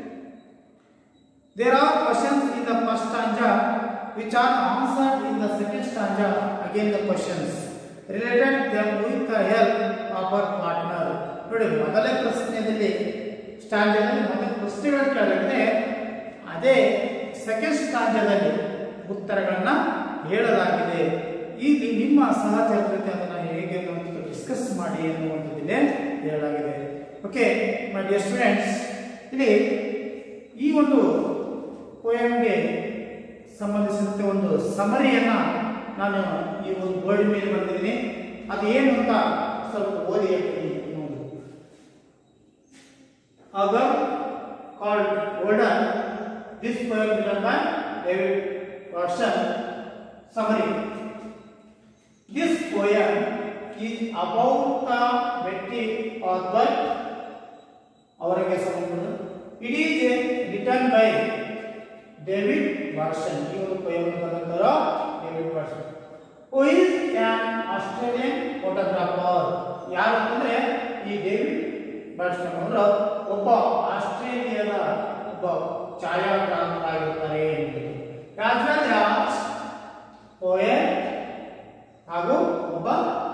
There are questions in the first stanza which are answered in the second stanza. Again the questions related them with the help of our partner. ನೋಡಿ ಮೊದಲ ಪ್ರಶ್ನೆಯಲ್ಲಿ ಸ್ಟಾಂಜದಲ್ಲಿ ಮೊದಲ ಪ್ರಶ್ನೆಗಳು ಕೇಳಿದ್ರೆ ಅದೇ ಸೆಕೆಂಡ್ ಸ್ಟಾಂಜದಲ್ಲಿ ಉತ್ತರಗಳನ್ನ ಹೇಳಲಾಗಿದೆ ಈಗ ನಿಮ್ಮ ಸಹಚರ ಜೊತೆ ಅದನ್ನ ಹೇಗೆ ಡಿಸ್ಕಸ್ ಮಾಡಿ ಅನ್ನುವಂಥದ್ದಿದೆ ಹೇಳಲಾಗಿದೆ ಓಕೆ ಮೈ ಡಿಯರ್ ಸ್ಟೂಡೆಂಟ್ಸ್ ಇಲ್ಲಿ ಈ ಒಂದು ಪೋಯಮ್ಗೆ ಸಂಬಂಧಿಸಿದಂತೆ ಒಂದು ಸಮರಿಯನ್ನ ನಾನು ಈ ಒಂದು ಬೋರ್ಡ್ ಮೇಲೆ ಬರೆದಿದ್ದೀನಿ ಅದು ಏನು ಅಂತ ಸ್ವಲ್ಪ ಓದಿ ಹೇಳ್ತೀನಿ ನೋಡಿ Other called older, this poem written by David version summary. This poem is about the Betty author ಅವರಿಗೆ ಸಂಬಂಧಿಸಿದ it is written by David Watson ಈ ಒಂದು ಪೋಯಮ್ ಬರೆದಂತರು David Watson who is an Australian photographer ಯಾರು ಅಂತಂದ್ರೆ ಈ David Watson ಅವರು ಒಬ್ಬ ಆಸ್ಟ್ರೇಲಿಯಾದ ಒಬ್ಬ ಛಾಯಾಗ್ರಾಹಕರಾಗಿರ್ತಾರೆ ಆಸ್ ವೆಲ್ ಆಸ್ ಪೋಯಟ್ ಹಾಗೂ ಒಬ್ಬ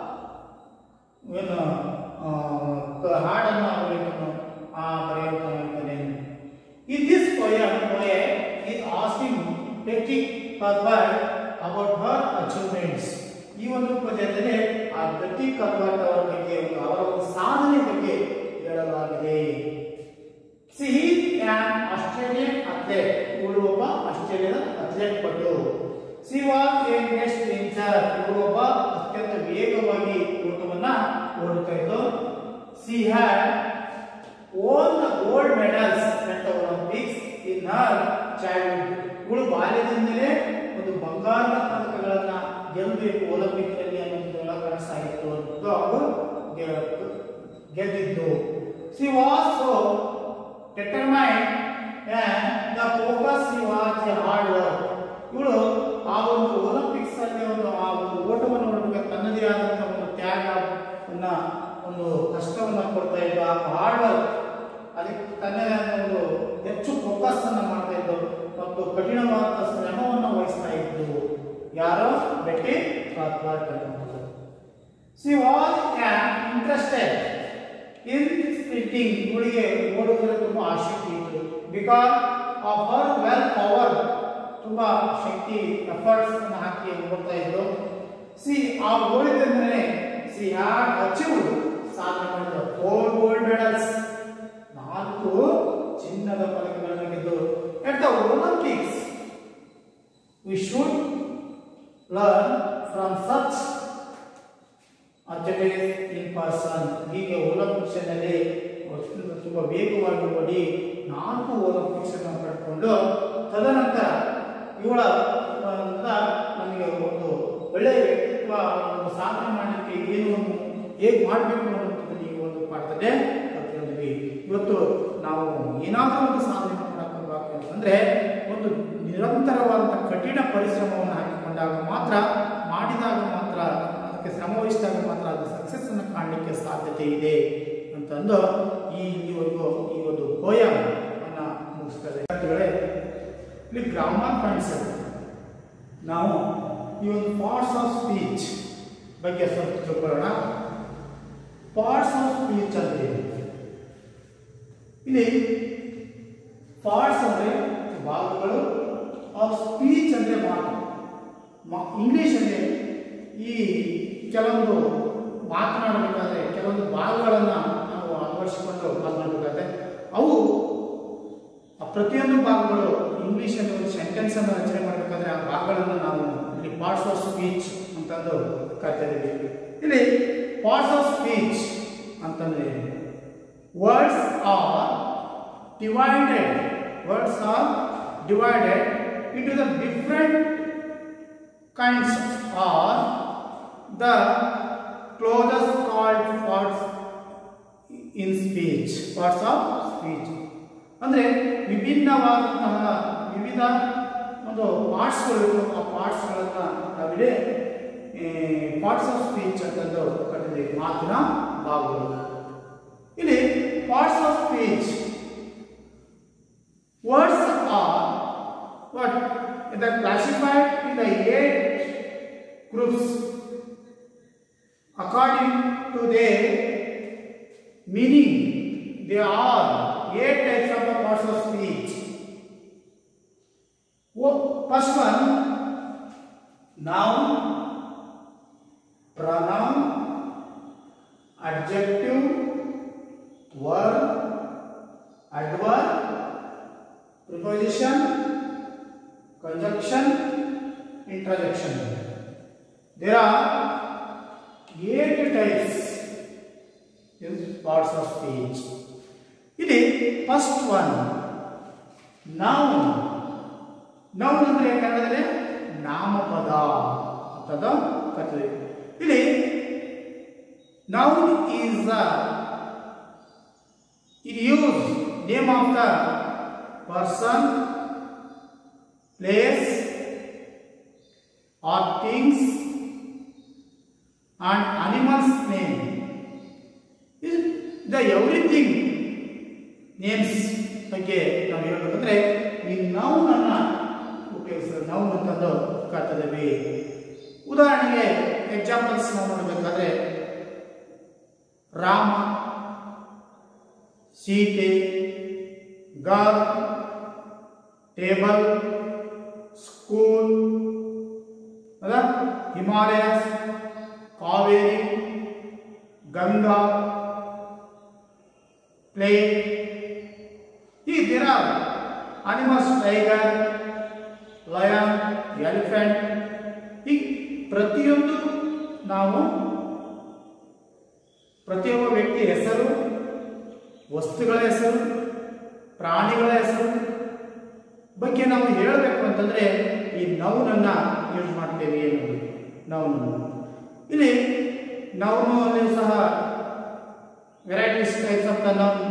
ಏನು ಆ, ಕ- ಹಾಡನ್ನು ಅವರಿಗೂ ಆ ಬರೆಯುತ್ತಾನೆ in this poem poet is asking ಟೆಕ್ಟಿ ಕರ್ಬರ್ಟ್ ಅಬೌಟ್ ಹರ್ ಅಚೀವ್ಮೆಂಟ್ಸ್ ಈ ಒಂದು ಪದ್ಯದಲ್ಲಿ ಆ ಗಟ್ಟಿ ಕರ್ಬರ್ಟ್ ಅವರ ಬಗ್ಗೆ ಒಂದು- ಅವರ ಒಂದು ಸಾಧನೆ ಬಗ್ಗೆ ಹೇಳಲಾಗಿದೆ ಸಿ ಆನ್ ಆಸ್ಟ್ರೇಲಿಯನ್ ಅಥ್ಲೆಟ್ ಇವಳು ಒಬ್ಬ ಆಸ್ಟ್ರೇಲಿಯಾದ ಅಥ್ಲೆಟ್ ಪಟು ಸಿ ವಾಸ್ ಎ ನೆಕ್ಸ್ಟ್ ಇಂಚರ್ ಇವಳು ಒಬ್ಬ ಅತ್ಯಂತ ವೇಗವಾಗಿ ಓಟವನ್ನ ಓಡುತ್ತಾ ಇದ್ದು she had won the gold medals at Olympics in her childhood ಇವಳು ಬಾಲ್ಯದಿಂದಲೇ ಒಂದು ಬಂಗಾರದ ಪದಕಗಳನ್ನ ಗೆಲ್ಲಬೇಕು ಒಲಿಂಪಿಕ್ ನಲ್ಲಿ ಅನ್ನೋದು ಕನಸಾಗಿತ್ತು ಅನ್ನೋದು ಅವರು ಗೆ- ಗೆದ್ದಿದ್ದು she was so determine the focus ಈ ವಾಸ್ ಎ ಹಾರ್ಡ್ ವರ್ಕ್ ಇವಳು ಆ ಒಂದು ಒಲಿಂಪಿಕ್ಸ್ ಅಲ್ಲಿ ಒಂದು ಆ ಒಂದು ಓಟವನ್ನು ನೋಡಬೇಕು ತನ್ನದೇ ಆದಂತಹ ಒಂದು ತ್ಯಾಗವನ್ನ ಒಂದು ಕಷ್ಟವನ್ನ ಕೊಡ್ತಾ ಇದ್ದ ಹಾರ್ಡ್ ವರ್ಕ್ ಅದಕ್ಕೆ ತನ್ನದೇ ಆದ ಒಂದು ಹೆಚ್ಚು ಫೋಕಸ್ ಅನ್ನ ಮಾಡ್ತಾ ಇದ್ದು ಮತ್ತು ಕಠಿಣವಾದ ಶ್ರಮವನ್ನು ವಹಿಸ್ತಾ ಇದ್ದು ಯಾರೋ ಬೆಟ್ಟಿ ಕಾತ್ವಾರ್ಡ್ ಅನ್ನೋದು She was an interested in sprinting. ಇವಳಿಗೆ ಓಡುವುದರಲ್ಲಿ ತುಂಬಾ ಆಸಕ್ತಿ ಇತ್ತು because of her well power ತುಂಬಾ ಶಕ್ತಿ ಎಫರ್ಟ್ಸ್ ಅನ್ನು ಹಾಕಿ ಓಡ್ತಾ ಇದ್ರು ಸಿ ಆ ಓಡಿದಂದ್ರೆ ಸಿ ಹ್ಯಾಡ್ ಅಚೀವ್ಡ್ ಸಾಧನೆ ಮಾಡಿದ್ರು ಫೋರ್ ಗೋಲ್ಡ್ ಮೆಡಲ್ಸ್ ನಾಲ್ಕು ಚಿನ್ನದ ಪದಕಗಳನ್ನು ಗೆದ್ದು at the Olympics we should learn from such ಅತ್ಯಟೆ ಇನ್ ಪರ್ಸನ್ ಹೀಗೆ ಒಲಿಂಪಿಕ್ಸ್ ನಲ್ಲಿ ಅತ್ಯಂತ ತುಂಬಾ ವೇಗವಾಗಿ ಓಡಿ ನಾಲ್ಕು ಒಲಿಂಪಿಕ್ಸ್ ಅನ್ನು ಪಡ್ಕೊಂಡು ತದನಂತರ ಇವಳ ಇಂದ ನಮಗೆ ಒಂದು ಒಳ್ಳೆಯ ವ್ಯಕ್ತಿತ್ವ ಒಂದು ಸಾಧನೆ ಮಾಡಲಿಕ್ಕೆ ಏನು ಹೇಗೆ ಮಾಡಬೇಕು ಅನ್ನೋದನ್ನು ಈ ಒಂದು ಪಾಠದಲ್ಲೇ ಕಲ್ತ್ಕೊಂಡ್ವಿ ಇವತ್ತು ನಾವು ಏನಾದರೂ ಒಂದು ಸಾಧನೆ ಮಾಡಬೇಕು ಅಂತಂದ್ರೆ ಒಂದು ನಿರಂತರವಾದಂಥ ಕಠಿಣ ಪರಿಶ್ರಮವನ್ನು ಹಾಕಿಕೊಂಡಾಗ ಮಾತ್ರ ಮಾಡಿದಾಗ ಮಾತ್ರ ಅದಕ್ಕೆ ಶ್ರಮ ವಹಿಸಿದಾಗ ಮಾತ್ರ ಅದು ಸಕ್ಸಸ್ ಅನ್ನು ಕಾಣಲಿಕ್ಕೆ ಸಾಧ್ಯತೆ ಇದೆ ಅಂತಂದು ಈ ಇಲ್ಲಿವರೆಗೂ ಈ ಒಂದು ಪೋಯಮ್ ಅನ್ನ ಮುಗಿಸ್ತದೆ ವಿದ್ಯಾರ್ಥಿಗಳೇ ಇಲ್ಲಿ ಗ್ರಾಮರ್ ಪಾಯಿಂಟ್ಸ್ ನಾವು ಈ ಒಂದು ಪಾರ್ಟ್ಸ್ ಆಫ್ ಸ್ಪೀಚ್ ಬಗ್ಗೆ ಸ್ವಲ್ಪ ತಿಳ್ಕೊಳ್ಳೋಣ ಪಾರ್ಟ್ಸ್ ಆಫ್ ಸ್ಪೀಚ್ ಅಂದ್ರೆ ಏನು? ಇಲ್ಲಿ ಪಾರ್ಟ್ಸ್ ಅಂದ್ರೆ ಭಾಗಗಳು ಆಫ್ ಸ್ಪೀಚ್ ಅಂದ್ರೆ ಮಾತು ಇಂಗ್ಲಿಷ್ ಅಲ್ಲಿ ಈ ಕೆಲವೊಂದು ಮಾತನಾಡಬೇಕಾದ್ರೆ ಕೆಲವೊಂದು ಭಾಗಗಳನ್ನು ನಾವು ಅಳವಡಿಸಿಕೊಂಡು ಮಾತನಾಡಬೇಕಾದ್ರೆ ಅವು ಆ ಪ್ರತಿಯೊಂದು ಭಾಗಗಳು ಇಂಗ್ಲಿಷ್ ಅಲ್ಲಿ ಒಂದು ಸೆಂಟೆನ್ಸ್ ಅನ್ನು ರಚನೆ ಮಾಡಬೇಕಾದ್ರೆ ಆ ಭಾಗಗಳನ್ನು ನಾವು ಇಲ್ಲಿ ಪಾರ್ಟ್ಸ್ ಆಫ್ ಸ್ಪೀಚ್ ಅಂತಂದು ಕರಿತಾ ಇದೀವಿ ಇಲ್ಲಿ ಪಾರ್ಟ್ಸ್ ಆಫ್ ಸ್ಪೀಚ್ ಅಂತಂದ್ರೆ words are divided words are divided into the different kinds or the closest called parts in speech parts of speech ಅಂದ್ರೆ ವಿಭಿನ್ನವಾದಂತಹ ವಿವಿಧ ಒಂದು ಪಾರ್ಟ್ಸ್ಗಳು ಆ ಪಾರ್ಟ್ಸ್ಗಳನ್ನ ನಾವಿಡೆ ಪಾರ್ಟ್ಸ್ ಆಫ್ ಸ್ಪೀಚ್ ಅಂತಂದು ಕರೀತೀವಿ ಮಾತಿನ ಭಾಗಗಳು ಇಲ್ಲಿ parts of speech words are what they are classified in the eight groups according to their meaning there are eight types of the parts of speech Wo- first one noun pronoun adjective verb adverb preposition, conjunction, interjection. There are eight types in parts of speech. ಇಲ್ಲಿ first one noun noun ಅಂದ್ರೆ ಕನ್ನಡದಲ್ಲಿ ನಾಮಪದ ಅಂತದ ಕರ್ತದೆ ಇಲ್ಲಿ noun is the it use name of the person place or things and animals name is the everything names ಬಗ್ಗೆ ನಾವು ಹೇಳ್ಬೇಕಂದ್ರೆ ಈ ನೌನ್ ಅನ್ನ ಉಪಯೋಗಿಸಿದ ನೌನ್ ಅಂತಂದು ಕರ್ತದೇವಿ ಉದಾಹರಣೆಗೆ ಎಕ್ಸಾಂಪಲ್ಸ್ ನಾವು ನೋಡಬೇಕಾದ್ರೆ Rama Sita girl table school ಅದ ಹಿಮಾಲಯಸ್ ಕಾವೇರಿ ಗಂಗಾ ಪ್ಲೇನ್ ಈ there are animals tiger lion elephant ಈ ಪ್ರತಿಯೊಂದು ನಾವು ಪ್ರತಿಯೊಬ್ಬ ವ್ಯಕ್ತಿ ಹೆಸರು ವಸ್ತುಗಳ ಹೆಸರು ಪ್ರಾಣಿಗಳ ಹೆಸರು ಬಗ್ಗೆ ನಾವು ಹೇಳಬೇಕು ಅಂತಂದ್ರೆ ಈ ನೌನನ್ನ ಯೂಸ್ ಮಾಡ್ತೇವೆ ಅನ್ನೋದು ನೌನು ಇಲ್ಲಿ ನೌನು ಅಲ್ಲಿ ಸಹ varieties types of the noun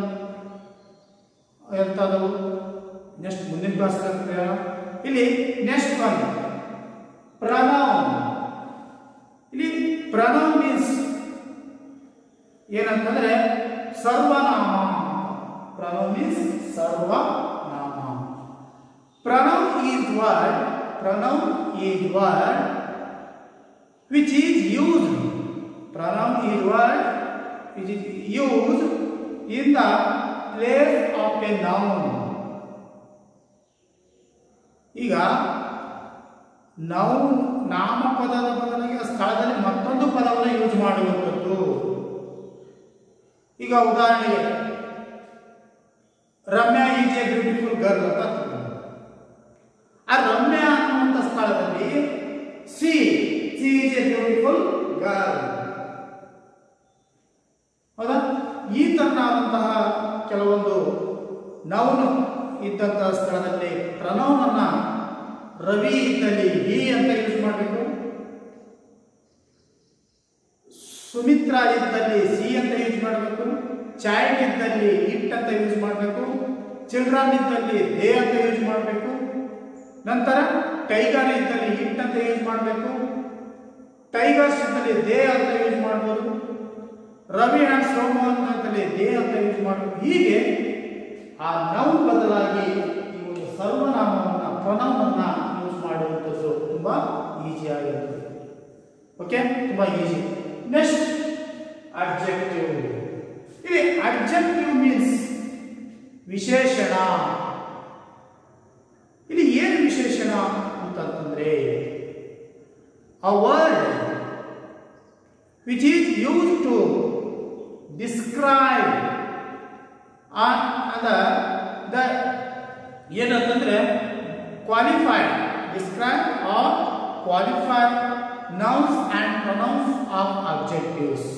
ಎಂಥದ್ದು ನೆಕ್ಸ್ಟ್ ಮುಂದಿನ ಕ್ಲಾಸ್ ಇಲ್ಲಿ ನೆಕ್ಸ್ಟ್ ಒನ್ ಪ್ರನೌನ್ ಇಲ್ಲಿ ಪ್ರನೌನ್ ಮೀನ್ಸ್ ಏನಂತಂದ್ರೆ ಸರ್ವನಾಮ ಪ್ರನೌನ್ ಮೀನ್ಸ್ ಸರ್ವನಾಮ pronoun is word pronoun is word which is used pronoun is word which is used in the place of a noun ಈಗ noun ನಾಮಪದದ ಬದಲಿಗೆ ಆ ಸ್ಥಳದಲ್ಲಿ ಮತ್ತೊಂದು ಪದವನ್ನು ಯೂಸ್ ಮಾಡುವಂಥದ್ದು ಈಗ ಉದಾಹರಣೆಗೆ Ramya is a beautiful girl ಅಂತ ತಗೊಳ್ಳಿ. ಆ ರಮ್ಯಾ ಅನ್ನುವಂಥ ಸ್ಥಳದಲ್ಲಿ she she is a beautiful girl ಹೌದಾ ಈ ತರನಾದಂತಹ ಕೆಲವೊಂದು ನೌನು ಇದ್ದಂತಹ ಸ್ಥಳದಲ್ಲಿ ಪ್ರನೌನನ್ನ ರವಿ ಇದ್ದಲ್ಲಿ ಹಿ ಅಂತ ಯೂಸ್ ಮಾಡಬೇಕು ಸುಮಿತ್ರಾ ಇದ್ದಲ್ಲಿ ಸಿ ಅಂತ ಯೂಸ್ ಮಾಡಬೇಕು ಚೈಲ್ಡ್ ಇದ್ದಲ್ಲಿ ಇಟ್ ಅಂತ ಯೂಸ್ ಮಾಡಬೇಕು ಚಿಲ್ಡ್ರನ್ ಇದ್ದಲ್ಲಿ ದೇ ಅಂತ ಯೂಸ್ ಮಾಡಬೇಕು ನಂತರ ಟೈಗರ್ ಇದ್ದಲ್ಲಿ ಇಟ್ ಅಂತ ಯೂಸ್ ಮಾಡಬೇಕು ಟೈಗರ್ಸ್ ಇದ್ದಲ್ಲಿ ದೇ ಅಂತ ಯೂಸ್ ಮಾಡ್ಬೋದು ರವಿ ಅಂಡ್ ಸೋಮೋಹನ್ ಅಂತಲ್ಲಿ ದೇ ಅಂತ ಯೂಸ್ ಮಾಡಬೇಕು ಹೀಗೆ ಆ ನೌನ್ ಬದಲಾಗಿ ಈ ಒಂದು ಸರ್ವನಾಮವನ್ನ ಪ್ರನವನ್ನ ಯೂಸ್ ಮಾಡುವಂಥದ್ದು ತುಂಬಾ ಈಸಿ ಆಗಿರುತ್ತದೆ ಓಕೆ ತುಂಬಾ ಈಸಿ ನೆಕ್ಸ್ಟ್ ಅಡ್ಜೆಕ್ಟಿವ್ ಇಲ್ಲಿ ಅಡ್ಜೆಕ್ಟಿವ್ ಮೀನ್ಸ್ ವಿಶೇಷಣ ಇಲ್ಲಿ ಏನು ವಿಶೇಷಣ ಅಂತಂತಂದ್ರೆ a word which is used to describe or the the ಏನಂತಂದ್ರೆ qualified describe or qualified nouns and pronouns of objectives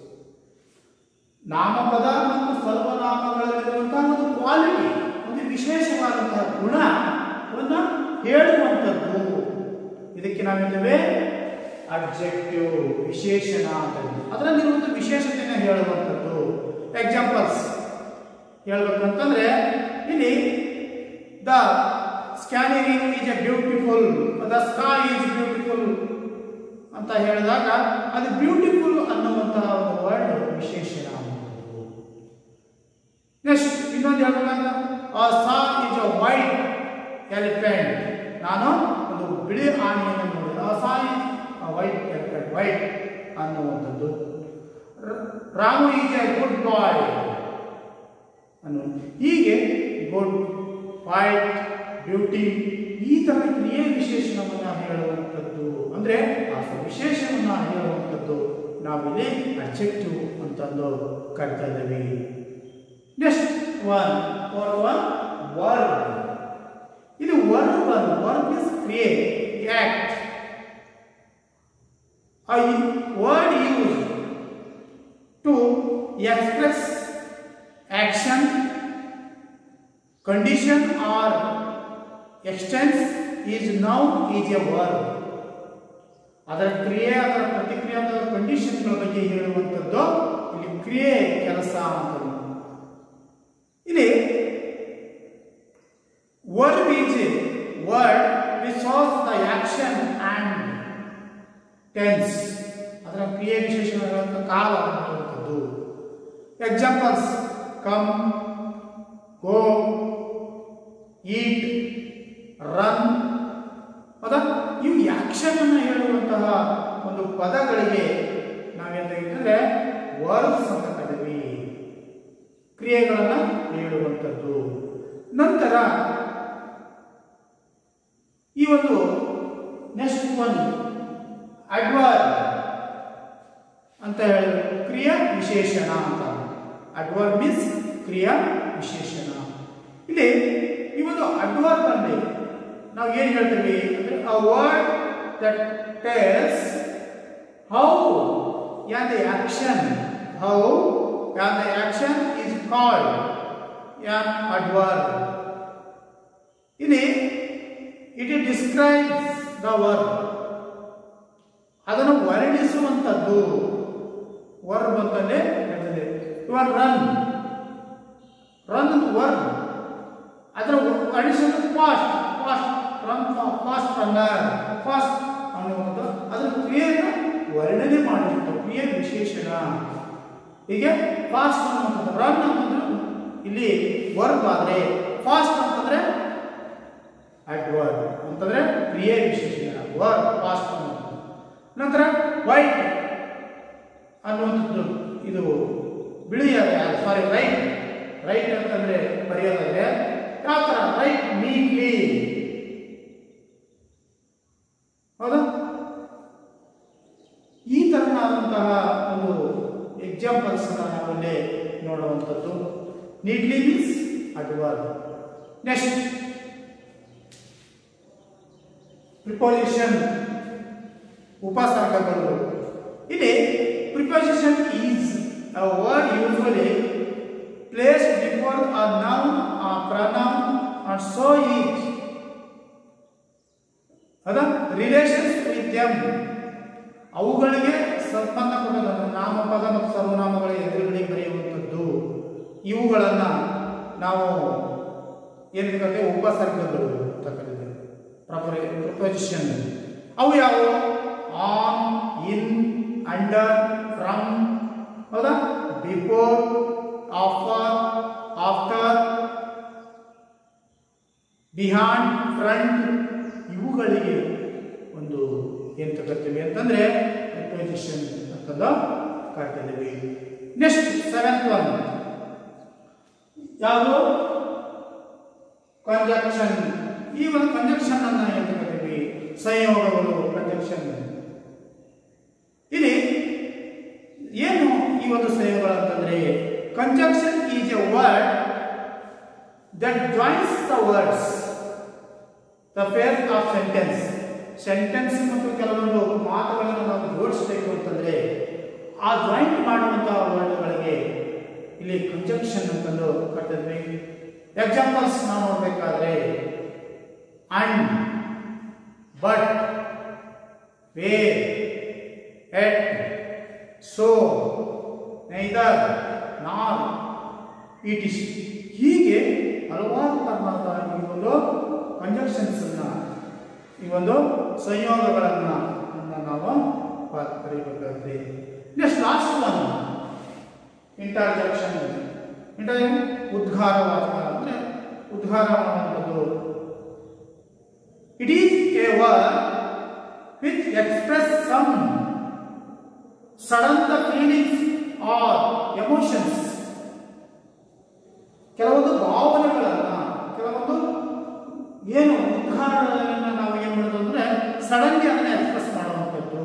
ನಾಮಪದ ಮತ್ತು ಸರ್ವನಾಮಗಳಲ್ಲಿರುವಂತಹ ಒಂದು ಕ್ವಾಲಿಟಿ ಒಂದು ವಿಶೇಷವಾದಂತಹ ಗುಣವನ್ನು ಹೇಳುವಂಥದ್ದು ಇದಕ್ಕೆ ನಾವೇಳ್ತೇವೆ ಅಬ್ಜೆಕ್ಟಿವ್ ವಿಶೇಷಣ ಅಂತ ಅದರಲ್ಲಿರುವಂಥ ವಿಶೇಷತೆಯನ್ನು ಹೇಳುವಂಥದ್ದು ಎಕ್ಸಾಂಪಲ್ಸ್ ಹೇಳ್ಬೇಕಂತಂದ್ರೆ ಇಲ್ಲಿ the scanning is a beautiful the sky is beautiful ಅಂತ ಹೇಳಿದಾಗ ಅದು ಬ್ಯೂಟಿಫುಲ್ ಅನ್ನುವಂತಹ ಒಂದು ವರ್ಡ್ ವಿಶೇಷಣ ಅನ್ನುವಂಥದ್ದು ನೆಕ್ಸ್ಟ್ ಇನ್ನೊಂದು ಹೇಳ್ಬೇಕಂದ್ರೆ ಆ saw is a white elephant ನಾನು ಒಂದು ಬಿಳಿ ಆನೆಯನ್ನು ನೋಡಿದೆ ಆ saw is white elephant white ಅನ್ನುವಂಥದ್ದು ರ- Ramu is a good boy ಅನ್ನೋ ಹೀಗೆ ಗುಡ್ ವೈಟ್ ಬ್ಯೂಟಿ ಈ ತರ ಕ್ರಿಯೆ ವಿಶೇಷಣವನ್ನ ಹೇಳುವಂಥದ್ದು ಅಂದ್ರೆ ಆ ವಿಶೇಷವನ್ನ ಹೇಳುವಂಥದ್ದು ನಾವಿಲ್ಲಿ ಅಬ್ಜೆಕ್ಟಿವ್ ಅಂತಂದು ಕರಿತಾ ಇದ್ದೇವೆ next one for one verb ಇದು ವರ್ಬ್ ಅನ್ನು ವರ್ಬ್ ಇಸ್ ಕ್ರಿಯೆ act a word used to express action, condition or extends is now is a word ಅದರ ಕ್ರಿಯೆ ಅದರ ಪ್ರತಿಕ್ರಿಯೆ ಅದರ ಕಂಡೀಷನ್ಗಳ ಬಗ್ಗೆ ಹೇಳುವಂಥದ್ದು ಇಲ್ಲಿ ಕ್ರಿಯೆ ಕೆಲಸ ಅಂತ ಇಲ್ಲಿ verb is word which as the action and tense ಅದರ ಕ್ರಿಯೆ ವಿಶೇಷಣಗಳಂತ ಕಾಲ ಅನ್ನುವಂಥದ್ದು examples come go eat run ಹೌದಾ ಇವು ಆಕ್ಷನ್ ಅನ್ನು ಹೇಳುವಂತಹ ಒಂದು ಪದಗಳಿಗೆ ನಾವೇನ್ ತೆಗೆದ್ರೆ ವರ್ಬ್ಸ್ ಅಂತ ಕರೀತೀವಿ ಕ್ರಿಯೆಗಳನ್ನ ಹೇಳುವಂಥದ್ದು ನಂತರ ಈ ಒಂದು ನೆಕ್ಸ್ಟ್ ಒನ್ ಅಡ್ವರ್ ಅಂತ ಹೇಳಿ ಕ್ರಿಯಾ ವಿಶೇಷಣ ಅಂತ ಅಡ್ವರ್ ಮೀನ್ಸ್ ಕ್ರಿಯಾ ವಿಶೇಷಣ ಇಲ್ಲಿ ಈ ಒಂದು ಅಡ್ವರ್ಬ್ ಅಲ್ಲಿ ನಾವು ಏನ್ ಹೇಳ್ತೀವಿ ಅಂದ್ರೆ a word that tells how an the action how an the action is called an adverb ಇಲ್ಲಿ ಇಟ್ ಡಿಸ್ಕ್ರೈಬ್ಸ್ ದ ವರ್ಡ್ ಅದನ್ನು ವರ್ಣಿಸುವಂಥದ್ದು ವರ್ಬ್ ಅಂತಲೇ ಹೇಳ್ತದೆ ಇವಾಗ ರನ್ ರನ್ ವರ್ಬ್ ಅದರ ವರ್ಣಿಸೋದು fast fast run fast runner fast ಅನ್ನುವಂಥದ್ದು ಅದರ ಕ್ರಿಯೆಯನ್ನು ವರ್ಣನೆ ಮಾಡುವಂಥ ಕ್ರಿಯೆ ವಿಶೇಷಣ ಹೀಗೆ ಫಾಸ್ಟ್ ಅನ್ನುವಂಥದ್ದು ರನ್ ಅಂತಂದ್ರೆ ಇಲ್ಲಿ ವರ್ಬ್ ಆದರೆ ಫಾಸ್ಟ್ ಅಂತಂದ್ರೆ ಅಡ್ವರ್ಬ್ ಅಂತಂದ್ರೆ ಕ್ರಿಯೆ ವಿಶೇಷಣ ವರ್ಬ್ ಫಾಸ್ಟ್ ಅನ್ನುವಂಥದ್ದು ನಂತರ ವೈಟ್ ಅನ್ನುವಂಥದ್ದು ಇದು ಬಿಳಿಯ ಸಾರಿ ರೈಟ್ ರೈಟ್ ಅಂತಂದ್ರೆ ಬರೆಯೋದಾದ್ರೆ ಯಾವ ತರ ರೈಟ್ ನೀಟ್ಲಿ ಹೌದಾ ಈ ತರನಾದಂತಹ ಒಂದು ಎಕ್ಸಾಂಪಲ್ಸ್ ನಾವಲ್ಲಿ ನೋಡುವಂಥದ್ದು neatly means adverb next preposition ಉಪಸರ್ಗಗಳು ಇಲ್ಲಿ preposition is a word usually placed before a noun or pronoun and show its ಅದ ರಿಲೇಷನ್ಸ್ ವಿತ್ ದೆಮ್ ಅವುಗಳಿಗೆ ಸಂಬಂಧಪಟ್ಟದ ನಾಮಪದ ಮತ್ತು ಸರ್ವನಾಮಗಳ ಎದುರುಗಡೆ ಬರೆಯುವಂಥದ್ದು ಇವುಗಳನ್ನ ನಾವು ಏನು ಕರಿತೇವೆ ಉಪಸರ್ಗಗಳು ಅಂತ ಕರಿತೇವೆ ಪ್ರಾಪರ್ ಪ್ರಿಪೋಸಿಷನ್ ಅವು ಯಾವುವು ಆನ್ ಇನ್ ಅಂಡರ್ ಫ್ರಮ್ ಹೌದಾ before offer after behind front ಇವುಗಳಿಗೆ ಒಂದು ಏನು ತಗೋತೀವಿ ಅಂತಂದ್ರೆ ಪ್ರಿಪೋಸಿಷನ್ ಅಂತಂದು ಕರಿತಿದ್ದೀವಿ ನೆಕ್ಸ್ಟ್ ಸೆವೆಂತ್ ಒನ್ ಯಾವುದು ಕಂಜಕ್ಷನ್ ಈ ಒಂದು ಕಂಜಕ್ಷನ್ ಅನ್ನ ಏನು ತಗೋತೀವಿ ಸಂಯೋಗಗಳು ಕಂಜಕ್ಷನ್ ಇಲ್ಲಿ ಏನು ಈ ಒಂದು ಸಂಯೋಗಗಳು ಅಂತಂದ್ರೆ conjunction is a word that joins the words the pair of sentence sentence ಮತ್ತು ಕೆಲವೊಂದು ಮಾತುಗಳನ್ನು ನಾವು ಜೋಡಿಸಬೇಕು ಅಂತಂದ್ರೆ ಆ ಜಾಯಿಂಟ್ ಮಾಡುವಂತಹ ವರ್ಡ್ಗಳಿಗೆ ಇಲ್ಲಿ ಕಂಜಕ್ಷನ್ ಅಂತಂದು ಕರ್ತಿದ್ವಿ ಎಕ್ಸಾಂಪಲ್ಸ್ ನಾವು ನೋಡಬೇಕಾದ್ರೆ and but where yet so neither nor it is ಹೀಗೆ ಹಲವಾರು ತರಹದ ಈ ಒಂದು ಕಂಜಕ್ಷನ್ಸ್ ಅನ್ನ ಈ ಒಂದು ಸಂಯೋಗಗಳನ್ನ ಅನ್ನ ನಾವು ಪ- ಕಲಿಬೇಕಾಗುತ್ತೆ next last one interjection inter ಉದ್ಘಾರವಾಚಕ ಅಂದ್ರೆ ಉದ್ಘಾರ ಮಾಡುವಂಥದ್ದು it is a word which express some sudden the feelings or emotions ಕೆಲವೊಂದು ಭಾವನೆಗಳನ್ನ ಕೆಲವೊಂದು ಏನು ಉದ್ಘಾಟನೆಯನ್ನ ನಾವು ಏನ್ ಮಾಡೋದು ಅಂದ್ರೆ ಸಡನ್ಲಿ ಅದನ್ನ ಎಕ್ಸ್ಪ್ರೆಸ್ ಮಾಡುವಂಥದ್ದು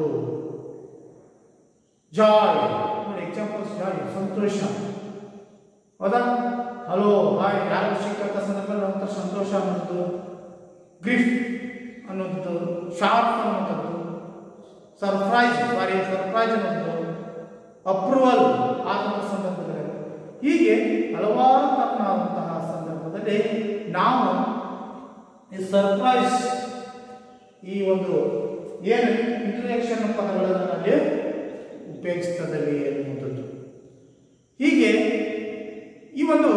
ಜಾಯ್ ನೋಡಿ ಎಕ್ಸಾಂಪಲ್ಸ್ ಜಾಯ್ ಸಂತೋಷ ಹೌದಾ ಹಲೋ ಹಾಯ್ ಯಾರು ಸಿಕ್ಕಂತ ಸಂದರ್ಭದಲ್ಲಿ ಒಂಥರ ಸಂತೋಷ ಅನ್ನೋದು ಗ್ರಿಫ್ ಅನ್ನೋದು ಶಾಕ್ ಅನ್ನೋಂಥದ್ದು ಸರ್ಪ್ರೈಸ್ ಸಾರಿ ಸರ್ಪ್ರೈಸ್ ಅನ್ನೋದು ಅಪ್ರೂವಲ್ ಆದಂಥ ಸಂದರ್ಭದಲ್ಲಿ ಹೀಗೆ ಹಲವಾರು ತರನಾದಂತಹ ಸಂದರ್ಭದಲ್ಲಿ ನಾವು ಈ ಸರ್ಪ್ರೈಸ್ ಈ ಒಂದು ಏನು ಇಂಟ್ರಡಕ್ಷನ್ ಪದಗಳನ್ನು ಅಲ್ಲಿ ಉಪಯೋಗಿಸ್ತದವಿ ಎನ್ನುವಂಥದ್ದು ಹೀಗೆ ಈ ಒಂದು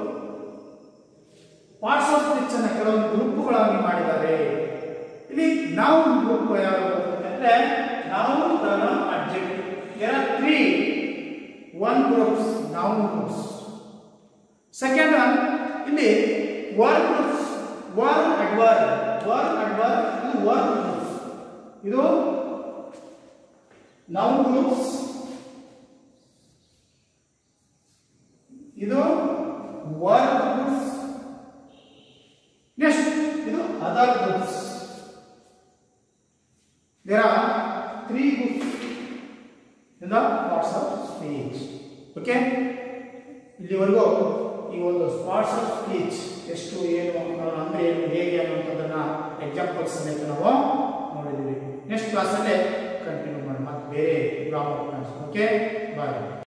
ಪಾರ್ಟ್ಸ್ ಆಫ್ ಸ್ಪೀಚ್ ಅನ್ನ ಕೆಲವೊಂದು ಗ್ರೂಪ್ಗಳಾಗಿ ಮಾಡಿದ್ದಾರೆ ಇಲ್ಲಿ ನಾವು ಗ್ರೂಪ್ ಯಾರು ಅಂತಂದ್ರೆ ನಾವು object there are three one groups ನಾವು ಗ್ರೂಪ್ಸ್ ಸೆಕೆಂಡ್ ಒನ್ ಇಲ್ಲಿ verb groups verb adverb verb adverb ಇದು ವರ್ಕ್ ಗ್ರೂಪ್ಸ್ ಇದು ನಾವು ಗ್ರೂಪ್ಸ್ ಇದು ವರ್ಕ್ ಗ್ರೂಪ್ಸ್ ನೆಕ್ಸ್ಟ್ ಇದು other groups there are three groups in the parts of speech okay ಇಲ್ಲಿವರೆಗೂ ಈ ಒಂದು ಪಾರ್ಟ್ಸ್ ಆಫ್ ಸ್ಪೀಚ್ ಎಷ್ಟು ಏನು ಅಂದ್ರೆ ಏನು ಹೇಗೆ ಅನ್ನುವಂಥದ್ದನ್ನ ಎಕ್ಸಾಂಪಲ್ಸ್ ಸಮೇತ ನಾವು ನೋಡಿದ್ದೀವಿ ನೆಕ್ಸ್ಟ್ ಕ್ಲಾಸಲ್ಲೇ ಕಂಟಿನ್ಯೂ ಮಾಡಿ ಮತ್ತೆ ಬೇರೆ ಗ್ರಾಮರ್ ಓಕೆ ಬಾಯ್